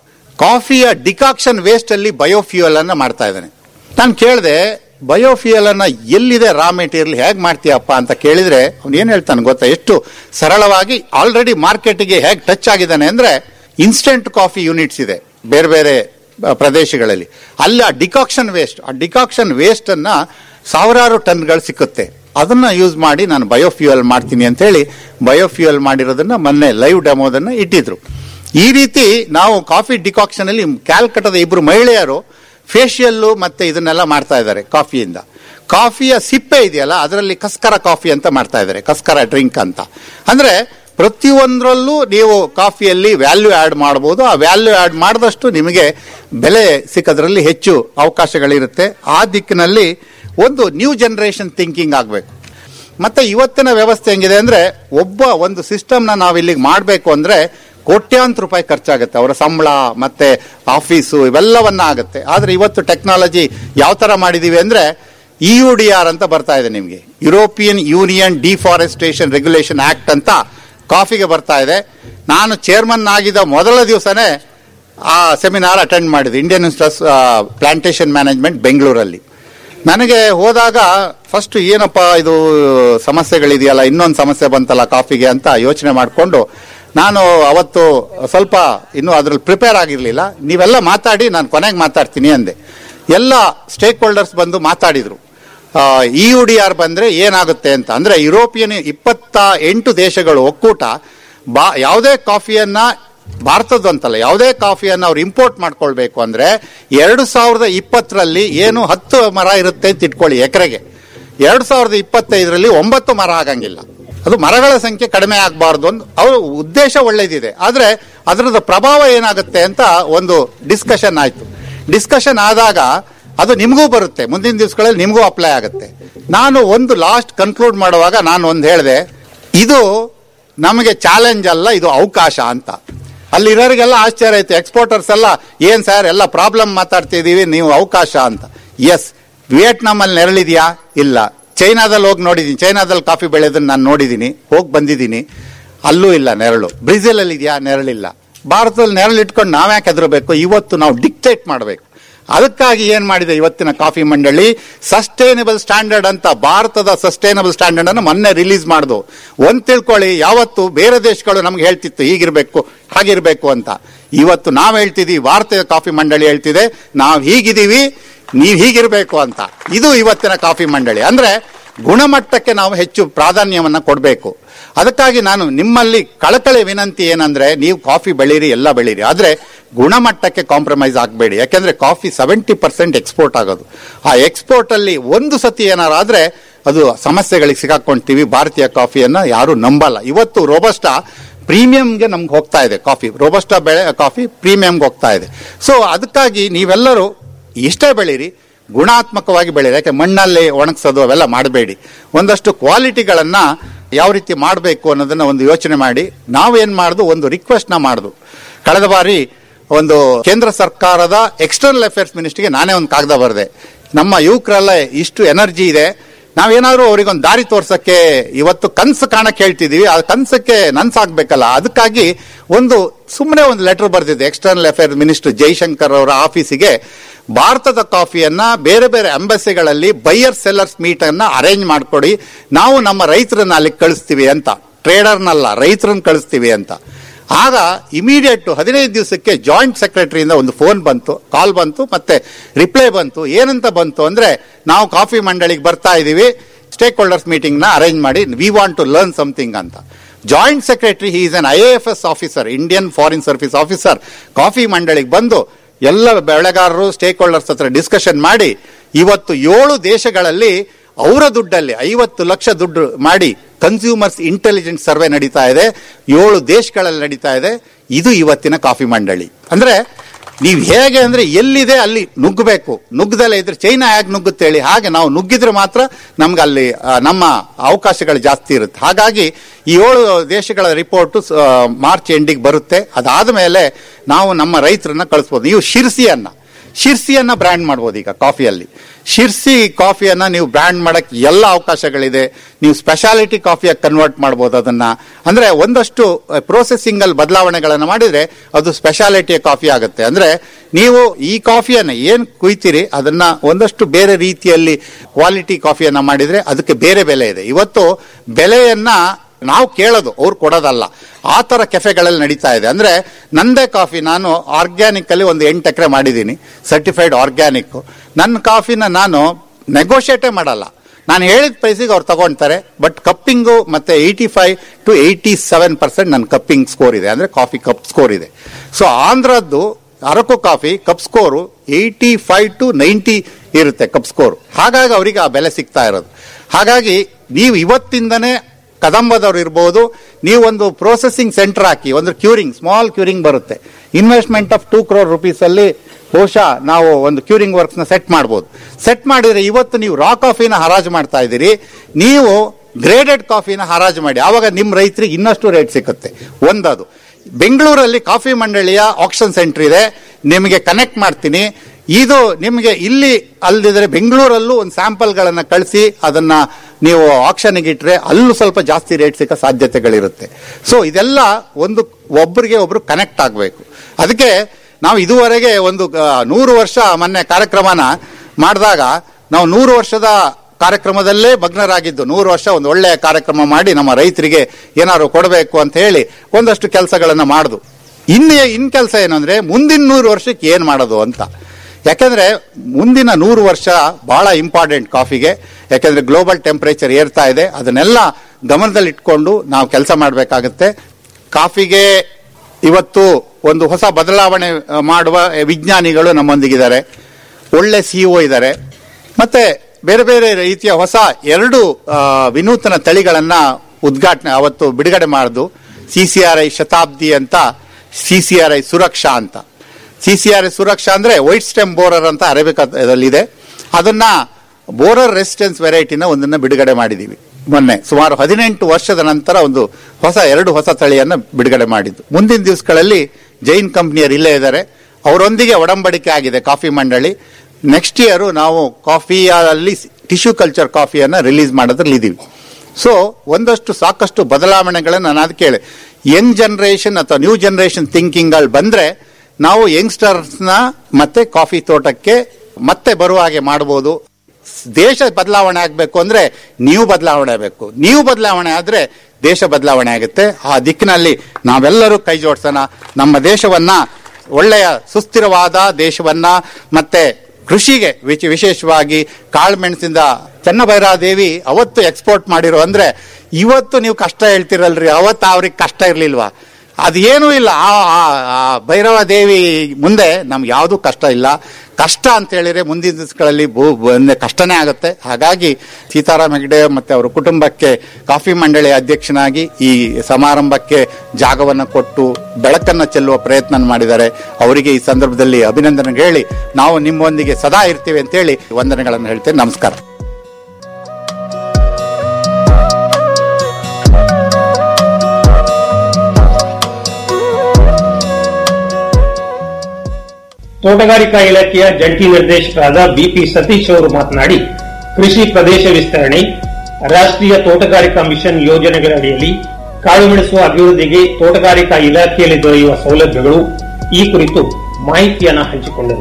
ಕಾಫಿಯ ಡಿಕಾಕ್ಷನ್ ವೇಸ್ಟ್ ಅಲ್ಲಿ ಬಯೋಫ್ಯೂಯಲ್ ಅನ್ನ ಮಾಡ್ತಾ ಇದ್ದಾನೆ ನಾನು ಕೇಳಿದೆ ಬಯೋಫ್ಯೂಯಲ್ ಅನ್ನ ಎಲ್ಲಿದೆ ರಾ ಮೆಟೀರಿಯಲ್ ಹೇಗೆ ಮಾಡ್ತೀಯಪ್ಪ ಅಂತ ಕೇಳಿದ್ರೆ ಅವ್ನು ಏನ್ ಹೇಳ್ತಾನೆ ಗೊತ್ತಾ ಎಷ್ಟು ಸರಳವಾಗಿ ಆಲ್ರೆಡಿ ಮಾರ್ಕೆಟ್ಗೆ ಹೇಗೆ ಟಚ್ ಆಗಿದ್ದಾನೆ ಅಂದ್ರೆ ಇನ್ಸ್ಟೆಂಟ್ ಕಾಫಿ ಯೂನಿಟ್ಸ್ ಇದೆ ಬೇರೆ ಬೇರೆ ಆ, ಪ್ರದೇಶಗಳಲ್ಲಿ ಅಲ್ಲಿ ಆ ಡಿಕಾಕ್ಷನ್ ವೇಸ್ಟ್ ಆ ಡಿಕಾಕ್ಷನ್ ವೇಸ್ಟ್ ಅನ್ನ ಸಾವಿರಾರು ಟನ್ಗಳು ಸಿಕ್ಕುತ್ತೆ ಅದನ್ನ ಯೂಸ್ ಮಾಡಿ ನಾನು ಬಯೋಫ್ಯೂಯಲ್ ಮಾಡ್ತೀನಿ ಅಂತ ಹೇಳಿ ಬಯೋಫ್ಯೂಯಲ್ ಮಾಡಿರೋದನ್ನ ಮೊನ್ನೆ ಲೈವ್ ಡೆಮೋದನ್ನ ಇಟ್ಟಿದ್ರು ಈ ರೀತಿ ನಾವು ಕಾಫಿ ಡಿಕಾಕ್ಷನ್ ಅಲ್ಲಿ ಕ್ಯಾಲ್ಕಟದ ಇಬ್ರು ಮಹಿಳೆಯರು ಫೇಶಿಯಲ್ಲು ಮತ್ತೆ ಇದನ್ನೆಲ್ಲ ಮಾಡ್ತಾ ಇದ್ದಾರೆ ಕಾಫಿಯಿಂದ ಕಾಫಿಯ ಸಿಪ್ಪೆ ಇದೆಯಲ್ಲ ಅದರಲ್ಲಿ ಕಸ್ಕರ ಕಾಫಿ ಅಂತ ಮಾಡ್ತಾ ಇದ್ದಾರೆ ಕಸ್ಕರ ಡ್ರಿಂಕ್ ಅಂತ ಅಂದ್ರೆ ಪ್ರತಿಯೊಂದರಲ್ಲೂ ನೀವು ಕಾಫಿಯಲ್ಲಿ ವ್ಯಾಲ್ಯೂ ಆಡ್ ಮಾಡಬಹುದು ಆ ವ್ಯಾಲ್ಯೂ ಆಡ್ ಮಾಡಿದಷ್ಟು ನಿಮಗೆ ಬೆಲೆ ಸಿಕ್ಕದ್ರಲ್ಲಿ ಹೆಚ್ಚು ಅವಕಾಶಗಳಿರುತ್ತೆ ಆ ದಿಕ್ಕಿನಲ್ಲಿ ಒಂದು ನ್ಯೂ ಜನರೇಷನ್ ಥಿಂಕಿಂಗ್ ಆಗಬೇಕು ಮತ್ತೆ ಇವತ್ತಿನ ವ್ಯವಸ್ಥೆ ಹೆಂಗಿದೆ ಅಂದ್ರೆ ಒಬ್ಬ ಒಂದು ಸಿಸ್ಟಮ್ನ ನಾವು ಇಲ್ಲಿಗೆ ಮಾಡಬೇಕು ಅಂದ್ರೆ ಕೋಟ್ಯಾಂತರ ರೂಪಾಯಿ ಖರ್ಚಾಗುತ್ತೆ ಅವರ ಸಂಬಳ ಮತ್ತೆ ಆಫೀಸು ಇವೆಲ್ಲವನ್ನ ಆಗುತ್ತೆ ಆದ್ರೆ ಇವತ್ತು ಟೆಕ್ನಾಲಜಿ ಯಾವ ತರ ಮಾಡಿದೀವಿ ಅಂದ್ರೆ ಇ ಯು ಡಿ ಆರ್ ಅಂತ ಬರ್ತಾ ಇದೆ ನಿಮಗೆ European Union deforestation regulation act ಅಂತ ಕಾಫಿಗೆ ಬರ್ತಾ ಇದೆ ನಾನು ಚೇರ್ಮನ್ ಆಗಿದ ಮೊದಲ ದಿವಸನೇ ಆ ಸೆಮಿನಾರ್ ಅಟೆಂಡ್ ಮಾಡಿದೆ ಇಂಡಿಯನ್ ಇನ್ಸ್ಟಸ್ ಪ್ಲಾಂಟೇಶನ್ ಮ್ಯಾನೇಜ್ಮೆಂಟ್ ಬೆಂಗಳೂರಲ್ಲಿ ನನಗೆ ಹೋದಾಗ ಫಸ್ಟ್ ಏನಪ್ಪ ಇದು ಸಮಸ್ಯೆಗಳಿದೆಯಲ್ಲ ಇನ್ನೊಂದು ಸಮಸ್ಯೆ ಬಂತಲ್ಲ ಕಾಫಿಗೆ ಅಂತ ಯೋಚನೆ ಮಾಡಿಕೊಂಡು ನಾನು ಅವತ್ತು ಸ್ವಲ್ಪ ಇನ್ನೂ ಅದ್ರಲ್ಲಿ ಪ್ರಿಪೇರ್ ಆಗಿರಲಿಲ್ಲ ನೀವೆಲ್ಲ ಮಾತಾಡಿ ನಾನು ಕೊನೆಗೆ ಮಾತಾಡ್ತೀನಿ ಅಂದೆ ಎಲ್ಲ ಸ್ಟೇಕ್ ಹೋಲ್ಡರ್ಸ್ ಬಂದು ಮಾತಾಡಿದ್ರು ಇ ಯು ಡಿ ಆರ್ ಬಂದ್ರೆ ಏನಾಗುತ್ತೆ ಅಂತ ಅಂದ್ರೆ ಯುರೋಪಿಯನ್ ಇಪ್ಪತ್ತ ಎಂಟು ದೇಶಗಳು ಒಕ್ಕೂಟ ಬಾ ಯಾವುದೇ ಕಾಫಿಯನ್ನ ಭಾರತದ್ದು ಅಂತಲ್ಲ ಯಾವುದೇ ಕಾಫಿಯನ್ನ ಅವ್ರು ಇಂಪೋರ್ಟ್ ಮಾಡ್ಕೊಳ್ಬೇಕು ಅಂದ್ರೆ ಎರಡು ಸಾವಿರದ ಇಪ್ಪತ್ತರಲ್ಲಿ ಏನು ಹತ್ತು ಮರ ಇರುತ್ತೆ ಅಂತ ಇಟ್ಕೊಳ್ಳಿ ಎಕರೆಗೆ ಎರಡು ಸಾವಿರದ ಇಪ್ಪತ್ತೈದರಲ್ಲಿ ಒಂಬತ್ತು ಮರ ಆಗಂಗಿಲ್ಲ ಅದು ಮರಗಳ ಸಂಖ್ಯೆ ಕಡಿಮೆ ಆಗಬಾರ್ದು ಅಂತ ಅವ್ರ ಉದ್ದೇಶ ಒಳ್ಳೇದಿದೆ ಆದ್ರೆ ಅದರದ ಪ್ರಭಾವ ಏನಾಗುತ್ತೆ ಅಂತ ಒಂದು ಡಿಸ್ಕಷನ್ ಆಯ್ತು ಡಿಸ್ಕಷನ್ ಆದಾಗ ಅದು ನಿಮಗೂ ಬರುತ್ತೆ ಮುಂದಿನ ದಿವಸಗಳಲ್ಲಿ ನಿಮಗೂ ಅಪ್ಲೈ ಆಗುತ್ತೆ ನಾನು ಒಂದು ಲಾಸ್ಟ್ ಕನ್ಕ್ಲೂಡ್ ಮಾಡುವಾಗ ನಾನು ಒಂದು ಹೇಳಿದೆ ಇದು ನಮಗೆ ಚಾಲೆಂಜ್ ಅಲ್ಲ ಇದು ಅವಕಾಶ ಅಂತ ಅಲ್ಲಿರೋರಿಗೆಲ್ಲ ಆಶ್ಚರ್ಯ ಆಯ್ತು ಎಕ್ಸ್ಪೋರ್ಟರ್ಸ್ ಎಲ್ಲ ಏನ್ ಸರ್ ಎಲ್ಲ ಪ್ರಾಬ್ಲಮ್ ಮಾತಾಡ್ತಿದೀವಿ ನೀವು ಅವಕಾಶ ಅಂತ ಎಸ್ ವಿಯೆಟ್ನಾಂ ಅಲ್ಲಿ ನೆರಳಿದ್ಯಾ ಇಲ್ಲ ಚೈನಾದಲ್ಲಿ ಹೋಗಿ ನೋಡಿದೀನಿ ಚೈನಾದಲ್ಲಿ ಕಾಫಿ ಬೆಳೆಯೋದನ್ನ ನಾನು ನೋಡಿದೀನಿ ಹೋಗಿ ಬಂದಿದ್ದೀನಿ ಅಲ್ಲೂ ಇಲ್ಲ ನೆರಳು ಬ್ರೆಜಿಲ್ ಅಲ್ಲಿ ಇದೆಯಾ ನೆರಳಿಲ್ಲ ಭಾರತದಲ್ಲಿ ನೆರಳು ಇಟ್ಕೊಂಡು ನಾವ್ಯಾಕೆ ಹೆದರಬೇಕು ಇವತ್ತು ನಾವು ಡಿಕ್ಟೇಟ್ ಮಾಡಬೇಕು ಅದಕ್ಕಾಗಿ ಏನ್ ಮಾಡಿದೆ ಇವತ್ತಿನ ಕಾಫಿ ಮಂಡಳಿ ಸಸ್ಟೈನಬಲ್ ಸ್ಟ್ಯಾಂಡರ್ಡ್ ಅಂತ ಭಾರತದ ಸಸ್ಟೈನಬಲ್ ಸ್ಟ್ಯಾಂಡರ್ಡ್ ಅನ್ನು ಮೊನ್ನೆ ರಿಲೀಸ್ ಮಾಡುದು ಒಂದ್ ತಿಳ್ಕೊಳ್ಳಿ ಯಾವತ್ತು ಬೇರೆ ದೇಶಗಳು ನಮ್ಗೆ ಹೇಳ್ತಿತ್ತು ಹೀಗಿರ್ಬೇಕು ಹಾಗಿರ್ಬೇಕು ಅಂತ ಇವತ್ತು ನಾವ್ ಹೇಳ್ತಿದೀವಿ ಭಾರತೀಯ ಕಾಫಿ ಮಂಡಳಿ ಹೇಳ್ತಿದೆ ನಾವ್ ಹೀಗಿದೀವಿ ನೀವ್ ಹೀಗಿರ್ಬೇಕು ಅಂತ ಇದು ಇವತ್ತಿನ ಕಾಫಿ ಮಂಡಳಿ ಅಂದ್ರೆ ಗುಣಮಟ್ಟಕ್ಕೆ ನಾವು ಹೆಚ್ಚು ಪ್ರಾಧಾನ್ಯವನ್ನ ಕೊಡಬೇಕು ಅದಕ್ಕಾಗಿ ನಾನು ನಿಮ್ಮಲ್ಲಿ ಕಳಕಳಿ ವಿನಂತಿ ಏನಂದ್ರೆ ನೀವು ಕಾಫಿ ಬೆಳೀರಿ ಎಲ್ಲ ಬೆಳೀರಿ ಆದ್ರೆ ಗುಣಮಟ್ಟಕ್ಕೆ ಕಾಂಪ್ರಮೈಸ್ ಆಗಬೇಡಿ ಯಾಕೆಂದ್ರೆ ಕಾಫಿ ಸೆವೆಂಟಿ ಪರ್ಸೆಂಟ್ ಎಕ್ಸ್ಪೋರ್ಟ್ ಆಗೋದು ಆ ಎಕ್ಸ್ಪೋರ್ಟ್ ಅಲ್ಲಿ ಒಂದು ಸತಿ ಏನಾರ ಆದ್ರೆ ಅದು ಸಮಸ್ಯೆಗಳಿಗೆ ಸಿಗಾಕೊಂತೀವಿ ಭಾರತೀಯ ಕಾಫಿಯನ್ನ ಯಾರು ನಂಬಲ್ಲ ಇವತ್ತು ರೋಬಸ್ಟಾ ಪ್ರೀಮಿಯಂಗೆ ನಮ್ಗೆ ಹೋಗ್ತಾ ಇದೆ ಕಾಫಿ ರೋಬಸ್ಟಾ ಬೆಳೆ ಕಾಫಿ ಪ್ರೀಮಿಯಂಗೆ ಹೋಗ್ತಾ ಇದೆ ಸೊ ಅದಕ್ಕಾಗಿ ನೀವೆಲ್ಲರೂ ಎಷ್ಟೇ ಬೆಳೀರಿ ಗುಣಾತ್ಮಕವಾಗಿ ಬೆಳೀರಿ ಯಾಕೆ ಮಣ್ಣಲ್ಲಿ ಒಣಗಿಸೋದು ಅವೆಲ್ಲ ಮಾಡಬೇಡಿ ಒಂದಷ್ಟು ಕ್ವಾಲಿಟಿಗಳನ್ನ ಯಾವ ರೀತಿ ಮಾಡಬೇಕು ಅನ್ನೋದನ್ನ ಒಂದು ಯೋಚನೆ ಮಾಡಿ ನಾವೇನ್ ಮಾಡುದು ಒಂದು ರಿಕ್ವೆಸ್ಟ್ ನ ಮಾಡುದು ಕಳೆದ ಬಾರಿ ಒಂದು ಕೇಂದ್ರ ಸರ್ಕಾರದ ಎಕ್ಸ್ಟರ್ನಲ್ ಅಫೇರ್ಸ್ ಮಿನಿಸ್ಟ್ರಿಗೆ ನಾನೇ ಒಂದು ಕಾಗದ ಬರೆದೆ ನಮ್ಮ ಯುವಕರೆಲ್ಲ ಇಷ್ಟು ಎನರ್ಜಿ ಇದೆ ನಾವೇನಾದ್ರೂ ಅವ್ರಿಗೊಂದು ದಾರಿ ತೋರ್ಸಕ್ಕೆ ಇವತ್ತು ಕನ್ಸು ಕಾಣಕ್ ಹೇಳ್ತಿದೀವಿ ಆ ಕನ್ಸಕ್ಕೆ ನನ್ಸಾಗ್ಬೇಕಲ್ಲ ಅದಕ್ಕಾಗಿ ಒಂದು ಸುಮ್ಮನೆ ಒಂದು ಲೆಟರ್ ಬರೆದಿದೆ ಎಕ್ಸ್ಟರ್ನಲ್ ಅಫೇರ್ಸ್ ಮಿನಿಸ್ಟರ್ ಜೈಶಂಕರ್ ಅವರ ಆಫೀಸಿಗೆ ಭಾರತದ ಕಾಫಿಯನ್ನ ಬೇರೆ ಬೇರೆ ಅಂಬಾಸಿಗಳಲ್ಲಿ ಬೈಯರ್ ಸೆಲ್ಲರ್ಸ್ ಮೀಟ್ ಅನ್ನ ಅರೇಂಜ್ ಮಾಡ್ಕೊಡಿ ನಾವು ನಮ್ಮ ರೈತರನ್ನ ಅಲ್ಲಿ ಕಳಿಸ್ತೀವಿ ಅಂತ ಟ್ರೇಡರ್ನಲ್ಲ ರೈತರನ್ನ ಕಳಿಸ್ತೀವಿ ಅಂತ ಆಗ ಇಮಿಡಿಯೇಟ್ ಹದಿನೈದು ದಿವಸಕ್ಕೆ ಜಾಯಿಂಟ್ ಸೆಕ್ರೆಟರಿಯಿಂದ ಒಂದು ಫೋನ್ ಬಂತು ಕಾಲ್ ಬಂತು ಮತ್ತೆ ರಿಪ್ಲೈ ಬಂತು ಏನಂತ ಬಂತು ಅಂದ್ರೆ ನಾವು ಕಾಫಿ ಮಂಡಳಿಗೆ ಬರ್ತಾ ಇದೀವಿ ಸ್ಟೇಕ್ ಹೋಲ್ಡರ್ಸ್ ಮೀಟಿಂಗ್ ನ ಅರೇಂಜ್ ಮಾಡಿ we want to learn something ಅಂತ joint secretary he is an I F S officer Indian foreign service officer coffee ಮಂಡಳಿಗೆ ಬಂದು ಎಲ್ಲ ಬೆಳೆಗಾರರು ಸ್ಟೇಕ್ ಹೋಲ್ಡರ್ಸ್ ಹತ್ರ ಡಿಸ್ಕಷನ್ ಮಾಡಿ ಇವತ್ತು ಏಳು ದೇಶಗಳಲ್ಲಿ ಅವರ ದುಡ್ಡಲ್ಲಿ ಐವತ್ತು ಲಕ್ಷ ದುಡ್ಡು ಮಾಡಿ ಕನ್ಸ್ಯೂಮರ್ಸ್ ಇಂಟೆಲಿಜೆನ್ಸ್ ಸರ್ವೆ ನಡೀತಾ ಇದೆ ಏಳು ದೇಶಗಳಲ್ಲಿ ನಡೀತಾ ಇದೆ ಇದು ಇವತ್ತಿನ ಕಾಫಿ ಮಂಡಳಿ ಅಂದ್ರೆ ನೀವು ಹೇಗೆ ಅಂದ್ರೆ ಎಲ್ಲಿದೆ ಅಲ್ಲಿ ನುಗ್ಗಬೇಕು ನುಗ್ಗದಲ್ಲೇ ಇದ್ರೆ ಚೈನಾ ಹೇಗೆ ನುಗ್ಗುತ್ತೆ ಹೇಳಿ ಹಾಗೆ ನಾವು ನುಗ್ಗಿದ್ರೆ ಮಾತ್ರ ನಮ್ಗೆ ಅಲ್ಲಿ ಆ, ನಮ್ಮ ಅವಕಾಶಗಳು ಜಾಸ್ತಿ ಇರುತ್ತೆ ಹಾಗಾಗಿ ಈ ಏಳು ದೇಶಗಳ ರಿಪೋರ್ಟ್ ಮಾರ್ಚ್ ಎಂಡಿಗೆ ಬರುತ್ತೆ ಅದಾದ ಮೇಲೆ ನಾವು ನಮ್ಮ ರೈತರನ್ನ ಕಳಿಸ್ಬೋದು ನೀವು ಶಿರ್ಸಿಯನ್ನ ಶಿರ್ಸಿಯನ್ನ ಬ್ರ್ಯಾಂಡ್ ಮಾಡ್ಬೋದು ಈಗ ಕಾಫಿಯಲ್ಲಿ ಶಿರ್ಸಿ ಕಾಫಿಯನ್ನ ನೀವು ಬ್ರ್ಯಾಂಡ್ ಮಾಡಕ್ ಎಲ್ಲ ಅವಕಾಶಗಳಿದೆ ನೀವು ಸ್ಪೆಷಾಲಿಟಿ ಕಾಫಿಯಾಗಿ ಕನ್ವರ್ಟ್ ಮಾಡ್ಬೋದು ಅದನ್ನ ಅಂದ್ರೆ ಒಂದಷ್ಟು ಪ್ರೊಸೆಸಿಂಗ್ ಅಲ್ಲಿ ಬದಲಾವಣೆಗಳನ್ನ ಮಾಡಿದ್ರೆ ಅದು ಸ್ಪೆಷಾಲಿಟಿಯ ಕಾಫಿ ಆಗುತ್ತೆ ಅಂದ್ರೆ ನೀವು ಈ ಕಾಫಿಯನ್ನ ಏನ್ ಕುಯ್ತೀರಿ ಅದನ್ನ ಒಂದಷ್ಟು ಬೇರೆ ರೀತಿಯಲ್ಲಿ ಕ್ವಾಲಿಟಿ ಕಾಫಿಯನ್ನ ಮಾಡಿದ್ರೆ ಅದಕ್ಕೆ ಬೇರೆ ಬೆಲೆ ಇದೆ ಇವತ್ತು ಬೆಲೆಯನ್ನ ನಾವು ಕೇಳೋದು ಅವ್ರು ಕೊಡೋದಲ್ಲ ಆ ತರ ಕೆಫೆಗಳಲ್ಲಿ ನಡೀತಾ ಇದೆ ಅಂದ್ರೆ ನಂದೇ ಕಾಫಿ ನಾನು ಆರ್ಗ್ಯಾನಿಕ್ ಅಲ್ಲಿ ಒಂದು ಎಂಟು ಎಕರೆ ಮಾಡಿದ್ದೀನಿ ಸರ್ಟಿಫೈಡ್ ಆರ್ಗ್ಯಾನಿಕ್ ನನ್ನ ಕಾಫಿನ ನಾನು ನೆಗೋಷಿಯೇಟೇ ಮಾಡಲ್ಲ ನಾನು ಹೇಳಿದ ಪ್ರೈಸಿಗೆ ಅವ್ರು ತಗೊಳ್ತಾರೆ ಬಟ್ ಕಪ್ಪಿಂಗು ಮತ್ತೆ eighty five to eighty seven percent ನನ್ನ ಕಪ್ಪಿಂಗ್ ಸ್ಕೋರ್ ಇದೆ ಅಂದ್ರೆ ಕಾಫಿ ಕಪ್ ಸ್ಕೋರ್ ಇದೆ ಸೊ ಆಂಧ್ರದ್ದು Araku coffee cup score eighty five to ninety ಇರುತ್ತೆ ಕಪ್ ಸ್ಕೋರ್ ಹಾಗಾಗಿ ಅವರಿಗೆ ಆ ಬೆಲೆ ಸಿಗ್ತಾ ಇರೋದು ಹಾಗಾಗಿ ನೀವು ಇವತ್ತಿಂದನೇ ಕದಂಬದವ್ರು ಇರ್ಬೋದು ನೀವು ಒಂದು ಪ್ರೊಸೆಸಿಂಗ್ ಸೆಂಟರ್ ಹಾಕಿ ಒಂದು ಕ್ಯೂರಿಂಗ್ ಸ್ಮಾಲ್ ಕ್ಯೂರಿಂಗ್ ಬರುತ್ತೆ investment of two crore rupees ಅಲ್ಲಿ ಬಹುಶಃ ನಾವು ಒಂದು ಕ್ಯೂರಿಂಗ್ ವರ್ಕ್ಸ್ ನ ಸೆಟ್ ಮಾಡ್ಬೋದು ಸೆಟ್ ಮಾಡಿದ್ರೆ ಇವತ್ತು ನೀವು ರಾ ಕಾಫಿನ ಹರಾಜು ಮಾಡ್ತಾ ಇದ್ದೀರಿ ನೀವು ಗ್ರೇಡೆಡ್ ಕಾಫಿನ ಹರಾಜು ಮಾಡಿ ಆವಾಗ ನಿಮ್ಮ ರೈತರಿಗೆ ಇನ್ನಷ್ಟು ರೇಟ್ ಸಿಗುತ್ತೆ ಒಂದದು ಬೆಂಗಳೂರಲ್ಲಿ ಕಾಫಿ ಮಂಡಳಿಯ ಆಕ್ಷನ್ ಸೆಂಟರ್ ಇದೆ ನಿಮಗೆ ಕನೆಕ್ಟ್ ಮಾಡ್ತೀನಿ ಇದು ನಿಮಗೆ ಇಲ್ಲಿ ಅಲ್ಲದಿದ್ರೆ ಬೆಂಗಳೂರಲ್ಲೂ ಒಂದು ಸ್ಯಾಂಪಲ್ಗಳನ್ನ ಕಳಿಸಿ ಅದನ್ನ ನೀವು ಆಕ್ಷನ್ಗೆ ಇಟ್ರೆ ಅಲ್ಲೂ ಸ್ವಲ್ಪ ಜಾಸ್ತಿ ರೇಟ್ ಸಿಕ್ಕ ಸಾಧ್ಯತೆಗಳಿರುತ್ತೆ ಸೊ ಇದೆಲ್ಲ ಒಂದು ಒಬ್ಬರಿಗೆ ಒಬ್ರು ಕನೆಕ್ಟ್ ಆಗಬೇಕು ಅದಕ್ಕೆ ನಾವು ಇದುವರೆಗೆ ಒಂದು ಆ, ನೂರು ವರ್ಷ ಮೊನ್ನೆ ಕಾರ್ಯಕ್ರಮನ ಮಾಡಿದಾಗ ನಾವು ನೂರು ವರ್ಷದ ಕಾರ್ಯಕ್ರಮದಲ್ಲೇ ಮಗ್ನರಾಗಿದ್ದು ನೂರು ವರ್ಷ ಒಂದು ಒಳ್ಳೆಯ ಕಾರ್ಯಕ್ರಮ ಮಾಡಿ ನಮ್ಮ ರೈತರಿಗೆ ಏನಾದ್ರು ಕೊಡಬೇಕು ಅಂತ ಹೇಳಿ ಒಂದಷ್ಟು ಕೆಲಸಗಳನ್ನ ಮಾಡುದು ಇನ್ನು ಇನ್ ಕೆಲಸ ಏನಂದ್ರೆ ಮುಂದಿನ ನೂರು ವರ್ಷಕ್ಕೆ ಏನ್ ಮಾಡೋದು ಅಂತ ಯಾಕಂದ್ರೆ ಮುಂದಿನ ನೂರು ವರ್ಷ ಬಹಳ ಇಂಪಾರ್ಟೆಂಟ್ ಕಾಫಿಗೆ ಯಾಕಂದ್ರೆ ಗ್ಲೋಬಲ್ ಟೆಂಪರೇಚರ್ ಏರ್ತಾ ಇದೆ ಅದನ್ನೆಲ್ಲ ಗಮನದಲ್ಲಿ ಇಟ್ಕೊಂಡು ನಾವು ಕೆಲಸ ಮಾಡಬೇಕಾಗುತ್ತೆ ಕಾಫಿಗೆ ಇವತ್ತು ಒಂದು ಹೊಸ ಬದಲಾವಣೆ ಆ, ಮಾಡುವ ವಿಜ್ಞಾನಿಗಳು ನಮ್ಮೊಂದಿಗಿದ್ದಾರೆ ಒಳ್ಳೆ ಸಿಇಒ ಇದ್ದಾರೆ ಮತ್ತೆ ಬೇರೆ ಬೇರೆ ರೀತಿಯ ಹೊಸ ಎರಡು ಆ, ವಿನೂತನ ತಳಿಗಳನ್ನ ಉದ್ಘಾಟನೆ ಅವತ್ತು ಬಿಡುಗಡೆ ಮಾಡುದು C C R I Shatabdi ಅಂತ C C R I Suraksha ಅಂತ C C R I Suraksha ಅಂದ್ರೆ ವೈಟ್ ಸ್ಟೆಮ್ ಬೋರರ್ ಅಂತ ಅರೇಬಿಕದಲ್ಲಿದೆ ಅದನ್ನ ಬೋರರ್ ರೆಸಿಸ್ಟೆನ್ಸ್ ವೆರೈಟಿನ ಒಂದನ್ನ ಬಿಡುಗಡೆ ಮಾಡಿದೀವಿ ಮೊನ್ನೆ ಸುಮಾರು ಹದಿನೆಂಟು ವರ್ಷದ ನಂತರ ಒಂದು ಹೊಸ ಎರಡು ಹೊಸ ತಳಿಯನ್ನ ಬಿಡುಗಡೆ ಮಾಡಿದ್ದು ಮುಂದಿನ ದಿವಸಗಳಲ್ಲಿ ಜೈನ್ ಕಂಪ್ನಿಯರು ಇಲ್ಲೇ ಇದ್ದಾರೆ ಅವರೊಂದಿಗೆ ಒಡಂಬಡಿಕೆ ಆಗಿದೆ ಕಾಫಿ ಮಂಡಳಿ ನೆಕ್ಸ್ಟ್ ಇಯರ್ ನಾವು ಕಾಫಿಯಲ್ಲಿ ಟಿಶ್ಯೂ ಕಲ್ಚರ್ ಕಾಫಿಯನ್ನ ರಿಲೀಸ್ ಮಾಡೋದ್ರಲ್ಲಿ ಇದೀವಿ ಸೊ ಒಂದಷ್ಟು ಸಾಕಷ್ಟು ಬದಲಾವಣೆಗಳನ್ನು ನಾನು ಅದಕ್ಕೆ ಹೇಳಿ ಯಂಗ್ ಜನರೇಷನ್ ಅಥವಾ ನ್ಯೂ ಜನರೇಷನ್ ಥಿಂಕಿಂಗ್ ಅಲ್ಲಿ ಬಂದ್ರೆ ನಾವು ಯಂಗ್ಸ್ಟರ್ಸ್ನ ಮತ್ತೆ ಕಾಫಿ ತೋಟಕ್ಕೆ ಮತ್ತೆ ಬರುವ ಹಾಗೆ ಮಾಡಬಹುದು ದೇಶ ಬದಲಾವಣೆ ಆಗಬೇಕು ಅಂದ್ರೆ ನೀವು ಬದಲಾವಣೆ ಆಗಬೇಕು ನೀವು ಬದಲಾವಣೆ ಆದ್ರೆ ದೇಶ ಬದಲಾವಣೆ ಆಗುತ್ತೆ ಆ ದಿಕ್ಕಿನಲ್ಲಿ ನಾವೆಲ್ಲರೂ ಕೈ ಜೋಡಿಸೋಣ ನಮ್ಮ ದೇಶವನ್ನ ಒಳ್ಳೆಯ ಸುಸ್ಥಿರವಾದ ದೇಶವನ್ನ ಮತ್ತೆ ಕೃಷಿಗೆ ವಿಚ- ವಿಶೇಷವಾಗಿ ಕಾಳುಮೆಣಸಿಂದ ಚನ್ನಭೈರಾದೇವಿ ಅವತ್ತು ಎಕ್ಸ್ಪೋರ್ಟ್ ಮಾಡಿರೋ ಅಂದ್ರೆ ಇವತ್ತು ನೀವು ಕಷ್ಟ ಹೇಳ್ತಿರಲ್ರಿ ಅವತ್ತು ಅವ್ರಿಗೆ ಕಷ್ಟ ಇರ್ಲಿಲ್ವಾ ಅದೇನೂ ಇಲ್ಲ ಆ ಆ- ಆ ಭೈರವ ದೇವಿ ಮುಂದೆ ನಮ್ಗೆ ಯಾವುದು ಕಷ್ಟ ಇಲ್ಲ ಕಷ್ಟ ಅಂತ ಹೇಳಿದ್ರೆ ಮುಂದಿನ ದಿವಸಗಳಲ್ಲಿ ಭೂ- ಬಂದೆ ಕಷ್ಟನೇ ಆಗುತ್ತೆ ಹಾಗಾಗಿ ಸೀತಾರಾಮ್ ಹೆಗ್ಡೆ ಮತ್ತೆ ಅವರ ಕುಟುಂಬಕ್ಕೆ ಕಾಫಿ ಮಂಡಳಿ ಅಧ್ಯಕ್ಷನಾಗಿ ಈ ಸಮಾರಂಭಕ್ಕೆ ಜಾಗವನ್ನು ಕೊಟ್ಟು ಬೆಳಕನ್ನು ಚೆಲ್ಲುವ ಪ್ರಯತ್ನ ಮಾಡಿದ್ದಾರೆ ಅವರಿಗೆ ಈ ಸಂದರ್ಭದಲ್ಲಿ ಅಭಿನಂದನೆ ಹೇಳಿ ನಾವು ನಿಮ್ಮೊಂದಿಗೆ ಸದಾ ಇರ್ತೀವಿ ಅಂತೇಳಿ ವಂದನೆಗಳನ್ನು ಹೇಳ್ತೇನೆ ನಮಸ್ಕಾರ ತೋಟಗಾರಿಕಾ ಇಲಾಖೆಯ ಜಂಟಿ ನಿರ್ದೇಶಕರಾದ ಬಿಪಿ ಸತೀಶ್ ಅವರು ಮಾತನಾಡಿ ಕೃಷಿ ಪ್ರದೇಶ ವಿಸ್ತರಣೆ ರಾಷ್ಟ್ರೀಯ ತೋಟಗಾರಿಕಾ ಮಿಷನ್ ಯೋಜನೆಗಳ ಅಡಿಯಲ್ಲಿ ಕಾಳುಮೆಣಸು ಅಭಿವೃದ್ಧಿಗೆ ತೋಟಗಾರಿಕಾ ಇಲಾಖೆಯಲ್ಲಿ ದೊರೆಯುವ ಸೌಲಭ್ಯಗಳು ಈ ಕುರಿತು ಮಾಹಿತಿಯನ್ನು ಹಂಚಿಕೊಂಡರು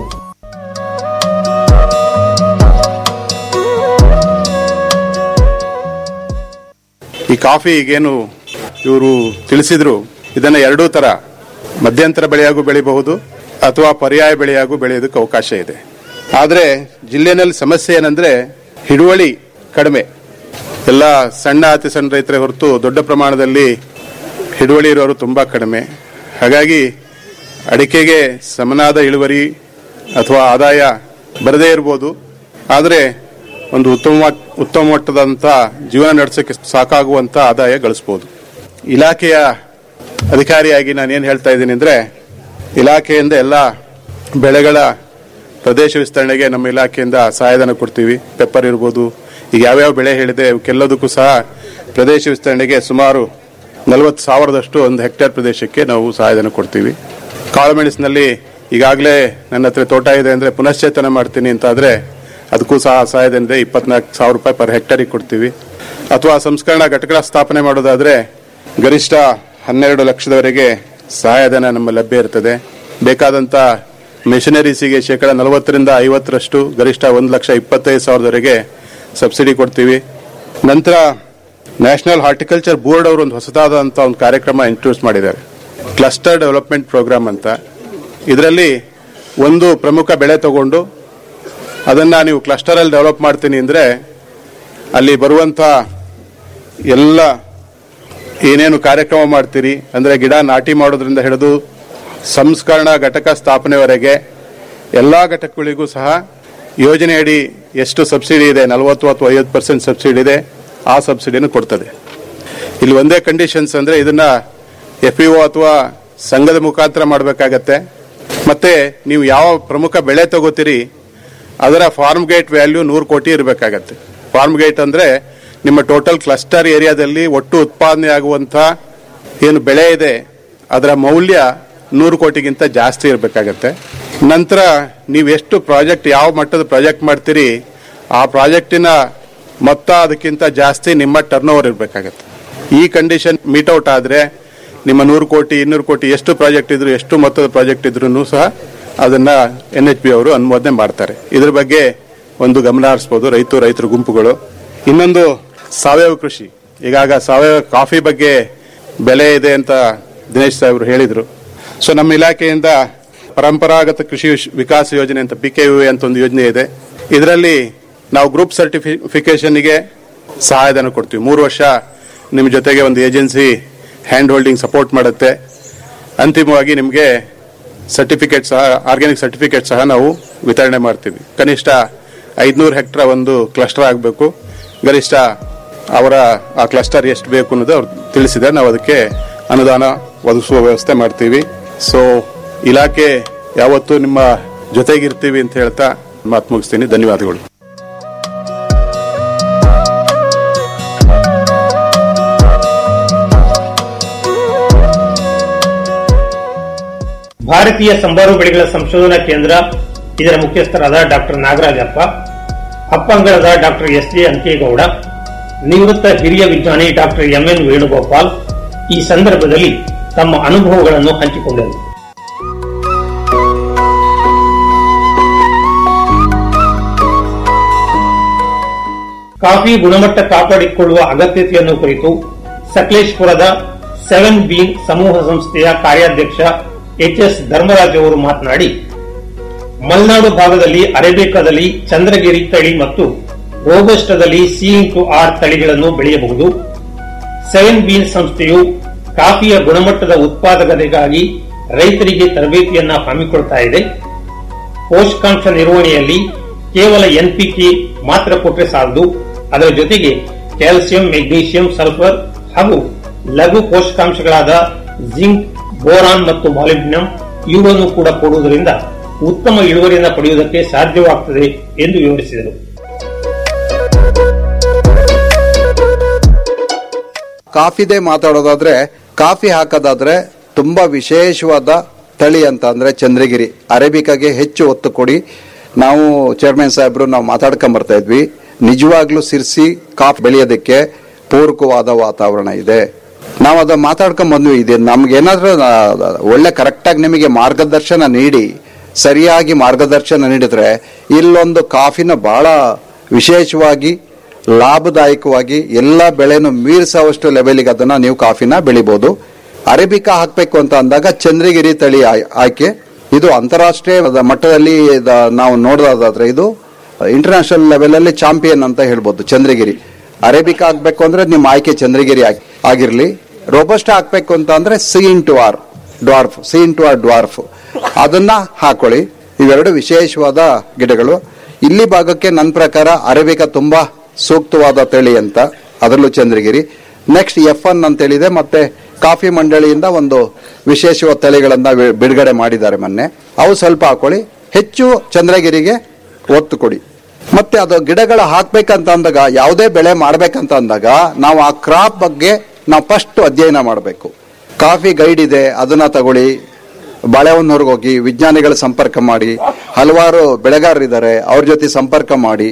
ಈ ಕಾಫಿ ಈಗೇನು ಇವರು ತಿಳಿಸಿದ್ರು ಇದನ್ನ ಎರಡೂ ತರ ಮಧ್ಯಂತರ ಬೆಳೆಯಾಗೂ ಬೆಳಿಬಹುದು ಅಥವಾ ಪರ್ಯಾಯ ಬೆಳೆಯಾಗೂ ಬೆಳೆಯೋದಕ್ಕೆ ಅವಕಾಶ ಇದೆ ಆದ್ರೆ ಜಿಲ್ಲೆನಲ್ಲಿ ಸಮಸ್ಯೆ ಏನಂದ್ರೆ ಹಿಡುವಳಿ ಕಡಿಮೆ ಎಲ್ಲ ಸಣ್ಣ ಅತಿ ಸಣ್ಣ ರೈತರೇ ಹೊರತು ದೊಡ್ಡ ಪ್ರಮಾಣದಲ್ಲಿ ಹಿಡುವಳಿ ಇರೋರು ತುಂಬಾ ಕಡಿಮೆ ಹಾಗಾಗಿ ಅಡಿಕೆಗೆ ಸಮನಾದ ಇಳುವರಿ ಅಥವಾ ಆದಾಯ ಬರದೇ ಇರ್ಬೋದು ಆದರೆ ಒಂದು ಉತ್ತಮ ಉತ್ತಮ ಮಟ್ಟದಂತ ಜೀವನ ನಡೆಸೋಕೆ ಸಾಕಾಗುವಂತ ಆದಾಯ ಗಳಿಸಬಹುದು ಇಲಾಖೆಯ ಅಧಿಕಾರಿಯಾಗಿ ನಾನು ಏನು ಹೇಳ್ತಾ ಇದ್ದೀನಿ ಅಂದ್ರೆ ಇಲಾಖೆಯಿಂದ ಎಲ್ಲ ಬೆಳೆಗಳ ಪ್ರದೇಶ ವಿಸ್ತರಣೆಗೆ ನಮ್ಮ ಇಲಾಖೆಯಿಂದ ಸಹಾಯಧನ ಕೊಡ್ತೀವಿ ಪೆಪ್ಪರ್ ಇರ್ಬೋದು ಈಗ ಯಾವ್ಯಾವ ಬೆಳೆ ಹೇಳಿದೆ ಇವಕ್ಕೆಲ್ಲದಕ್ಕೂ ಸಹ ಪ್ರದೇಶ ವಿಸ್ತರಣೆಗೆ ಸುಮಾರು ನಲವತ್ತು ಸಾವಿರದಷ್ಟು ಒಂದು ಹೆಕ್ಟೇರ್ ಪ್ರದೇಶಕ್ಕೆ ನಾವು ಸಹಾಯಧನ ಕೊಡ್ತೀವಿ ಕಾಳುಮೆಣಸಿನಲ್ಲಿ ಈಗಾಗಲೇ ನನ್ನ ಹತ್ರ ತೋಟ ಇದೆ ಅಂದ್ರೆ ಪುನಶ್ಚೇತನ ಮಾಡ್ತೀನಿ ಅಂತ ಆದ್ರೆ ಅದಕ್ಕೂ ಸಹ ಸಹಾಯಧನ ಇದೆ ಇಪ್ಪತ್ನಾಲ್ಕು ಸಾವಿರ ರೂಪಾಯಿ ಪರ್ ಹೆಕ್ಟರಿಗೆ ಕೊಡ್ತೀವಿ ಅಥವಾ ಸಂಸ್ಕರಣಾ ಘಟಕಗಳ ಸ್ಥಾಪನೆ ಮಾಡೋದಾದ್ರೆ ಗರಿಷ್ಠ ಹನ್ನೆರಡು ಲಕ್ಷದವರೆಗೆ ಸಹಾಯಧನ ನಮ್ಮ ಲಭ್ಯ ಇರ್ತದೆ ಬೇಕಾದಂತ ಮೆಷಿನರೀಸಿಗೆ ಶೇಕಡ ನಲವತ್ತರಿಂದ ಐವತ್ತರಷ್ಟು ಗರಿಷ್ಠ ಒಂದು ಲಕ್ಷ ಇಪ್ಪತ್ತೈದು ಸಾವಿರದವರೆಗೆ ಸಬ್ಸಿಡಿ ಕೊಡ್ತೀವಿ ನಂತರ ನ್ಯಾಷನಲ್ ಹಾರ್ಟಿಕಲ್ಚರ್ ಬೋರ್ಡ್ ಅವರು ಒಂದು ಹೊಸದಾದಂತ ಒಂದು ಕಾರ್ಯಕ್ರಮ ಇಂಟ್ರೊಡ್ಯೂಸ್ ಮಾಡಿದ್ದಾರೆ ಕ್ಲಸ್ಟರ್ ಡೆವಲಪ್ಮೆಂಟ್ ಪ್ರೋಗ್ರಾಮ್ ಅಂತ ಇದರಲ್ಲಿ ಒಂದು ಪ್ರಮುಖ ಬೆಳೆ ತಗೊಂಡು ಅದನ್ನ ನೀವು ಕ್ಲಸ್ಟರ್ ಅಲ್ಲಿ ಡೆವಲಪ್ ಮಾಡ್ತೀನಿ ಅಂದ್ರೆ ಅಲ್ಲಿ ಬರುವಂತ ಎಲ್ಲ ಏನೇನು ಕಾರ್ಯಕ್ರಮ ಮಾಡ್ತೀರಿ ಅಂದ್ರೆ ಗಿಡ ನಾಟಿ ಮಾಡೋದ್ರಿಂದ ಹಿಡಿದು ಸಂಸ್ಕರಣಾ ಘಟಕ ಸ್ಥಾಪನೆವರೆಗೆ ಎಲ್ಲಾ ಘಟಕಗಳಿಗೂ ಸಹ ಯೋಜನೆಯಡಿ ಎಷ್ಟು ಸಬ್ಸಿಡಿ ಇದೆ ನಲವತ್ತು ಅಥವಾ ಐವತ್ತು ಪರ್ಸೆಂಟ್ ಸಬ್ಸಿಡಿ ಇದೆ ಆ ಸಬ್ಸಿಡಿಯನ್ನು ಕೊಡ್ತದೆ ಇಲ್ಲಿ ಒಂದೇ ಕಂಡೀಷನ್ಸ್ ಅಂದ್ರೆ ಇದನ್ನ ಎಫ್ ಅಥವಾ ಸಂಘದ ಮುಖಾಂತರ ಮಾಡಬೇಕಾಗತ್ತೆ ಮತ್ತೆ ನೀವು ಯಾವ ಪ್ರಮುಖ ಬೆಳೆ ತಗೋತೀರಿ ಅದರ ಫಾರ್ಮ್ ಗೇಟ್ ವ್ಯಾಲ್ಯೂ ನೂರು ಕೋಟಿ ಇರಬೇಕಾಗತ್ತೆ ಫಾರ್ಮ್ ಗೇಟ್ ಅಂದ್ರೆ ನಿಮ್ಮ ಟೋಟಲ್ ಕ್ಲಸ್ಟರ್ ಏರಿಯಾದಲ್ಲಿ ಒಟ್ಟು ಉತ್ಪಾದನೆ ಆಗುವಂತ ಏನು ಬೆಳೆ ಇದೆ ಅದರ ಮೌಲ್ಯ ನೂರು ಕೋಟಿಗಿಂತ ಜಾಸ್ತಿ ಇರಬೇಕಾಗತ್ತೆ ನಂತರ ನೀವು ಎಷ್ಟು ಪ್ರಾಜೆಕ್ಟ್ ಯಾವ ಮಟ್ಟದ ಪ್ರಾಜೆಕ್ಟ್ ಮಾಡ್ತೀರಿ ಆ ಪ್ರಾಜೆಕ್ಟಿನ ಮೊತ್ತ ಅದಕ್ಕಿಂತ ಜಾಸ್ತಿ ನಿಮ್ಮ ಟರ್ನ್ ಓವರ್ ಇರಬೇಕಾಗತ್ತೆ ಈ ಕಂಡೀಷನ್ ಮೀಟ್ ಔಟ್ ಆದ್ರೆ ನಿಮ್ಮ ನೂರು ಕೋಟಿ ಇನ್ನೂರು ಕೋಟಿ ಎಷ್ಟು ಪ್ರಾಜೆಕ್ಟ್ ಇದ್ರು ಎಷ್ಟು ಮೊತ್ತದ ಪ್ರಾಜೆಕ್ಟ್ ಇದ್ರೂ ಸಹ ಅದನ್ನ ಎನ್ ಎಚ್ ಬಿ ಅವರು ಅನುಮೋದನೆ ಮಾಡ್ತಾರೆ ಇದ್ರ ಬಗ್ಗೆ ಒಂದು ಗಮನ ಹರಿಸಬಹುದು ರೈತ ರೈತರ ಗುಂಪುಗಳು ಇನ್ನೊಂದು ಸಾವಯವ ಕೃಷಿ ಈಗಾಗ ಸಾವಯವ ಕಾಫಿ ಬಗ್ಗೆ ಬೆಲೆ ಇದೆ ಅಂತ ದಿನೇಶ್ ಸಾಹೇಬರು ಹೇಳಿದ್ರು ಸೊ ನಮ್ಮ ಇಲಾಖೆಯಿಂದ ಪರಂಪರಾಗತ ಕೃಷಿ ವಿಶ್- ವಿಕಾಸ ಯೋಜನೆ ಅಂತ ಪಿ ಕೆ ಯು ಅಂತ ಒಂದು ಯೋಜನೆ ಇದೆ ಇದರಲ್ಲಿ ನಾವು ಗ್ರೂಪ್ ಸರ್ಟಿಫಿಕೇಶನ್ಗೆ ಸಹಾಯಧನ ಕೊಡ್ತೀವಿ ಮೂರು ವರ್ಷ ನಿಮ್ಮ ಜೊತೆಗೆ ಒಂದು ಏಜೆನ್ಸಿ ಹ್ಯಾಂಡ್ ಹೋಲ್ಡಿಂಗ್ ಸಪೋರ್ಟ್ ಮಾಡುತ್ತೆ ಅಂತಿಮವಾಗಿ ನಿಮಗೆ ಸರ್ಟಿಫಿಕೇಟ್ ಸಹ ಆರ್ಗ್ಯಾನಿಕ್ ಸರ್ಟಿಫಿಕೇಟ್ ಸಹ ನಾವು ವಿತರಣೆ ಮಾಡ್ತೀವಿ ಕನಿಷ್ಠ ಐದ್ನೂರು ಹೆಕ್ಟರ್ ಒಂದು ಕ್ಲಸ್ಟರ್ ಆಗಬೇಕು ಗರಿಷ್ಠ ಅವರ ಆ ಕ್ಲಸ್ಟರ್ ಎಷ್ಟು ಬೇಕು ಅನ್ನೋದು ಅವ್ರು ತಿಳಿಸಿದ್ದಾರೆ ನಾವು ಅದಕ್ಕೆ ಅನುದಾನ ಒದಗಿಸುವ ವ್ಯವಸ್ಥೆ ಮಾಡ್ತೀವಿ ಸೊ ಇಲಾಖೆ ಯಾವತ್ತೂ ನಿಮ್ಮ ಜೊತೆಗಿರ್ತೀವಿ ಅಂತ ಹೇಳ್ತಾ ಮಾತು ಮುಗಿಸ್ತೀನಿ ಧನ್ಯವಾದಗಳು ಭಾರತೀಯ ಸಂಬಾರು ಬೆಳೆಗಳ ಸಂಶೋಧನಾ ಕೇಂದ್ರ ಇದರ ಮುಖ್ಯಸ್ಥರಾದ ಡಾಕ್ಟರ್ ನಾಗರಾಜಪ್ಪ ಅಪ್ಪಂಗಳದ ಡಾಕ್ಟರ್ ಎಸ್ ಜೆ ಅಂಕೇಗೌಡ ನಿವೃತ್ತ ಹಿರಿಯ ವಿಜ್ಞಾನಿ ಡಾಕ್ಟರ್ ಎಂಎನ್ ವೇಣುಗೋಪಾಲ್ ಈ ಸಂದರ್ಭದಲ್ಲಿ ತಮ್ಮ ಅನುಭವಗಳನ್ನು ಹಂಚಿಕೊಂಡರು ಕಾಫಿ ಗುಣಮಟ್ಟ ಕಾಪಾಡಿಕೊಳ್ಳುವ ಅಗತ್ಯತೆಯನ್ನು ಕುರಿತು ಸಕಲೇಶ್ಪುರದ ಸೆವೆನ್ ಬೀನ್ ಸಮೂಹ ಸಂಸ್ಥೆಯ ಕಾರ್ಯಾಧ್ಯಕ್ಷ ಎಚ್ ಎಸ್ ಧರ್ಮರಾಜ್ ಅವರು ಮಾತನಾಡಿ ಮಲೆನಾಡು ಭಾಗದಲ್ಲಿ ಅರೇಬಿಕಾದಲ್ಲಿ ಚಂದ್ರಗಿರಿ ತಳಿ ಮತ್ತು ರೋಬಸ್ಟದಲ್ಲಿ ಸಿ ಇಂಟು ಆರ್ ತಳಿಗಳನ್ನು ಬೆಳೆಯಬಹುದು ಸೆವೆನ್ ಬೀನ್ ಸಂಸ್ಥೆಯು ಕಾಫಿಯ ಗುಣಮಟ್ಟದ ಉತ್ಪಾದಕತೆಗಾಗಿ ರೈತರಿಗೆ ತರಬೇತಿಯನ್ನ ಹಮ್ಮಿಕೊಳ್ತಾ ಇದೆ ಪೋಷಕಾಂಶ ನಿರ್ವಹಣೆಯಲ್ಲಿ ಕೇವಲ ಎನ್ಪಿಕೆ ಮಾತ್ರ ಕೊಟ್ಟರೆ ಸಾಲದು ಅದರ ಜೊತೆಗೆ ಕ್ಯಾಲ್ಸಿಯಂ ಮೆಗ್ನೀಷಿಯಂ ಸಲ್ಫರ್ ಹಾಗೂ ಲಘು ಪೋಷಕಾಂಶಗಳಾದ ಜಿಂಕ್ ಬೋರಾನ್ ಮತ್ತು ಮಾಲಿಬ್ಡಿನಂ ಇವುಗಳನ್ನು ಕೂಡ ಕೊಡುವುದರಿಂದ ಉತ್ತಮ ಇಳುವರಿಯನ್ನು ಪಡೆಯುವುದಕ್ಕೆ ಸಾಧ್ಯವಾಗುತ್ತದೆ ಎಂದು ವಿವರಿಸಿದರು ಕಾಫಿದೇ ಮಾತಾಡೋದಾದ್ರೆ ಕಾಫಿ ಹಾಕೋದಾದ್ರೆ ತುಂಬಾ ವಿಶೇಷವಾದ ತಳಿ ಅಂತ ಅಂದ್ರೆ ಚಂದ್ರಗಿರಿ ಅರೇಬಿಕಾಗೆ ಹೆಚ್ಚು ಒತ್ತು ಕೊಡಿ ನಾವು ಚೇರ್ಮನ್ ಸಾಹೇಬ್ರು ನಾವು ಮಾತಾಡ್ಕೊಂಡ್ ಬರ್ತಾ ಇದ್ವಿ ನಿಜವಾಗ್ಲೂ ಸಿರ್ಸಿ ಕಾಫಿ ಬೆಳೆಯೋದಕ್ಕೆ ಪೂರಕವಾದ ವಾತಾವರಣ ಇದೆ ನಾವು ಅದ ಮಾತಾಡ್ಕೊಂಡ್ ಬಂದ್ವಿ ಇದೆ ನಮ್ಗೆ ಏನಾದ್ರೂ ಆ, ಒಳ್ಳೆ ಕರೆಕ್ಟಾಗಿ ನಿಮಗೆ ಮಾರ್ಗದರ್ಶನ ನೀಡಿ ಸರಿಯಾಗಿ ಮಾರ್ಗದರ್ಶನ ನೀಡಿದ್ರೆ ಇಲ್ಲೊಂದು ಕಾಫಿನ ಬಹಳ ವಿಶೇಷವಾಗಿ ಲಾಭದಾಯಕವಾಗಿ ಎಲ್ಲ ಬೆಳೆನು ಮೀರಿಸುವಷ್ಟು ಲೆವೆಲ್ಗೆ ಅದನ್ನ ನೀವು ಕಾಫಿನ ಬೆಳಿಬಹುದು ಅರೇಬಿಕಾ ಹಾಕ್ಬೇಕು ಅಂತ ಅಂದಾಗ ಚಂದ್ರಗಿರಿ ತಳಿ ಆಯ್- ಆಯ್ಕೆ ಇದು ಅಂತಾರಾಷ್ಟ್ರೀಯ ಮಟ್ಟದಲ್ಲಿ ಇದ- ನಾವು ನೋಡೋದಾದ್ರೆ ಇದು ಇಂಟರ್ನ್ಯಾಷನಲ್ ಲೆವೆಲ್ ಅಲ್ಲಿ ಚಾಂಪಿಯನ್ ಅಂತ ಹೇಳ್ಬೋದು ಚಂದ್ರಗಿರಿ ಅರೇಬಿಕಾ ಹಾಕ್ಬೇಕು ಅಂದ್ರೆ ನಿಮ್ಮ ಆಯ್ಕೆ ಚಂದ್ರಗಿರಿ ಆಗ್- ಆಗಿರ್ಲಿ ರೋಬಸ್ಟ್ ಹಾಕ್ಬೇಕು ಅಂತ ಅಂದ್ರೆ C into R dwarf C into R dwarf ಅದನ್ನ ಹಾಕೊಳ್ಳಿ ಇವೆರಡು ವಿಶೇಷವಾದ ಗಿಡಗಳು ಇಲ್ಲಿ ಭಾಗಕ್ಕೆ ನನ್ನ ಪ್ರಕಾರ ಅರೇಬಿಕಾ ತುಂಬಾ ಸೂಕ್ತವಾದ ತಳಿ ಅಂತ ಅದರಲ್ಲೂ ಚಂದ್ರಗಿರಿ ನೆಕ್ಸ್ಟ್ ಎಫ್ ಒನ್ ಅಂತ ಹೇಳಿದೆ ಮತ್ತೆ ಕಾಫಿ ಮಂಡಳಿಯಿಂದ ಒಂದು ವಿಶೇಷವಾದ ತಳಿಗಳನ್ನ ವಿ- ಬಿಡುಗಡೆ ಮಾಡಿದ್ದಾರೆ ಮೊನ್ನೆ ಅವು ಸ್ವಲ್ಪ ಹಾಕೊಳ್ಳಿ ಹೆಚ್ಚು ಚಂದ್ರಗಿರಿಗೆ ಒತ್ತು ಕೊಡಿ ಮತ್ತೆ ಅದು ಗಿಡಗಳ ಹಾಕ್ಬೇಕಂತ ಅಂದಾಗ ಯಾವುದೇ ಬೆಳೆ ಮಾಡ್ಬೇಕಂತ ಅಂದಾಗ ನಾವು ಆ ಕ್ರಾಪ್ ಬಗ್ಗೆ ನಾವು ಫಸ್ಟ್ ಅಧ್ಯಯನ ಮಾಡಬೇಕು ಕಾಫಿ ಗೈಡ್ ಇದೆ ಅದನ್ನ ತಗೊಳ್ಳಿ ಬಾಳೆಹೊನ್ನೂರ್ಗೆ ಹೋಗಿ ವಿಜ್ಞಾನಿಗಳ ಸಂಪರ್ಕ ಮಾಡಿ ಹಲವಾರು ಬೆಳೆಗಾರರಿದ್ದಾರೆ ಅವ್ರ ಜೊತೆ ಸಂಪರ್ಕ ಮಾಡಿ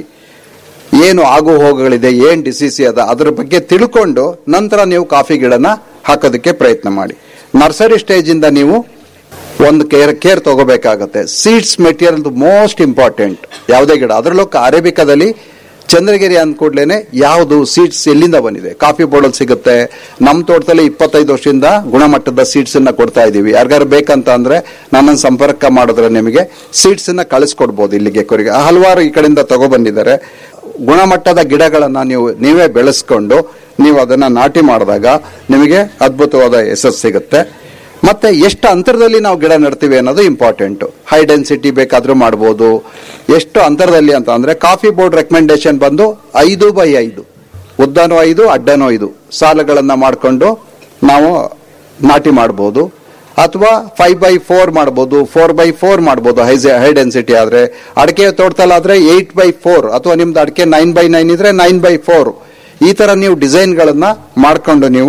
ಏನು ಆಗು ಹೋಗುಗಳಿದೆ ಏನ್ ಡಿಸೀಸ್ ಅದ ಅದ್ರ ಬಗ್ಗೆ ತಿಳ್ಕೊಂಡು ನಂತರ ನೀವು ಕಾಫಿ ಗಿಡನ ಹಾಕೋದಕ್ಕೆ ಪ್ರಯತ್ನ ಮಾಡಿ ನರ್ಸರಿ ಸ್ಟೇಜ್ ಇಂದ ನೀವು ಒಂದು ಕೇರ್ ಕೇರ್ ತಗೋಬೇಕಾಗತ್ತೆ ಸೀಡ್ಸ್ ಮೆಟೀರಿಯಲ್ ಮೋಸ್ಟ್ ಇಂಪಾರ್ಟೆಂಟ್ ಯಾವುದೇ ಗಿಡ ಅದರಲ್ಲೂ ಅರೇಬಿಕಾದಲ್ಲಿ ಚಂದ್ರಗಿರಿ ಅಂದ ಕೂಡ್ಲೇನೆ ಯಾವುದು ಸೀಡ್ಸ್ ಎಲ್ಲಿಂದ ಬಂದಿದೆ ಕಾಫಿ ಬೋರ್ಡಲ್ಲಿ ಸಿಗುತ್ತೆ ನಮ್ಮ ತೋಟದಲ್ಲಿ ಇಪ್ಪತ್ತೈದು ವರ್ಷದಿಂದ ಗುಣಮಟ್ಟದ ಸೀಡ್ಸ್ ಅನ್ನ ಕೊಡ್ತಾ ಇದೀವಿ ಯಾರಿಗಾರು ಬೇಕಂತ ಅಂದ್ರೆ ನನ್ನನ್ನು ಸಂಪರ್ಕ ಮಾಡಿದ್ರೆ ನಿಮಗೆ ಸೀಡ್ಸ್ ಅನ್ನ ಕಳಿಸ್ಕೊಡ್ಬೋದು ಇಲ್ಲಿಗೆ ಕೊರಿಗೆ ಹಲವಾರು ಈ ಕಡೆಯಿಂದ ತಗೊಬಂದಿದ್ದಾರೆ ಗುಣಮಟ್ಟದ ಗಿಡಗಳನ್ನ ನೀವು ನೀವೇ ಬೆಳೆಸ್ಕೊಂಡು ನೀವು ಅದನ್ನ ನಾಟಿ ಮಾಡಿದಾಗ ನಿಮಗೆ ಅದ್ಭುತವಾದ ಯಶಸ್ಸು ಸಿಗುತ್ತೆ ಮತ್ತೆ ಎಷ್ಟು ಅಂತರದಲ್ಲಿ ನಾವು ಗಿಡ ನೆಡ್ತೀವಿ ಅನ್ನೋದು ಇಂಪಾರ್ಟೆಂಟ್ ಹೈ ಡೆನ್ಸಿಟಿ ಬೇಕಾದ್ರೂ ಮಾಡ್ಬೋದು ಎಷ್ಟು ಅಂತರದಲ್ಲಿ ಅಂತ ಅಂದ್ರೆ ಕಾಫಿ ಬೋರ್ಡ್ ರೆಕಮೆಂಡೇಶನ್ ಬಂದು ಐದು ಬೈ ಐದು ಉದ್ದನೂ ಐದು ಅಡ್ಡನೂ ಐದು ಸಾಲುಗಳನ್ನ ಮಾಡಿಕೊಂಡು ನಾವು ನಾಟಿ ಮಾಡ್ಬೋದು ಅಥವಾ ಫೈವ್ ಬೈ ಫೋರ್ ಮಾಡ್ಬೋದು ಫೋರ್ ಬೈ ಫೋರ್ ಮಾಡ್ಬೋದು ಹೈ ಹೈ ಡೆನ್ಸಿಟಿ ಆದ್ರೆ ಅಡಿಕೆ ತೋಟದಲ್ಲಾದ್ರೆ ಏಟ್ ಬೈ ಫೋರ್ ಅಥವಾ ನಿಮ್ದು ಅಡಿಕೆ ನೈನ್ ಬೈ ನೈನ್ ಇದ್ರೆ ನೈನ್ ಬೈ ಫೋರ್ ಈ ತರ ನೀವು ಡಿಸೈನ್ಗಳನ್ನ ಮಾಡ್ಕೊಂಡು ನೀವು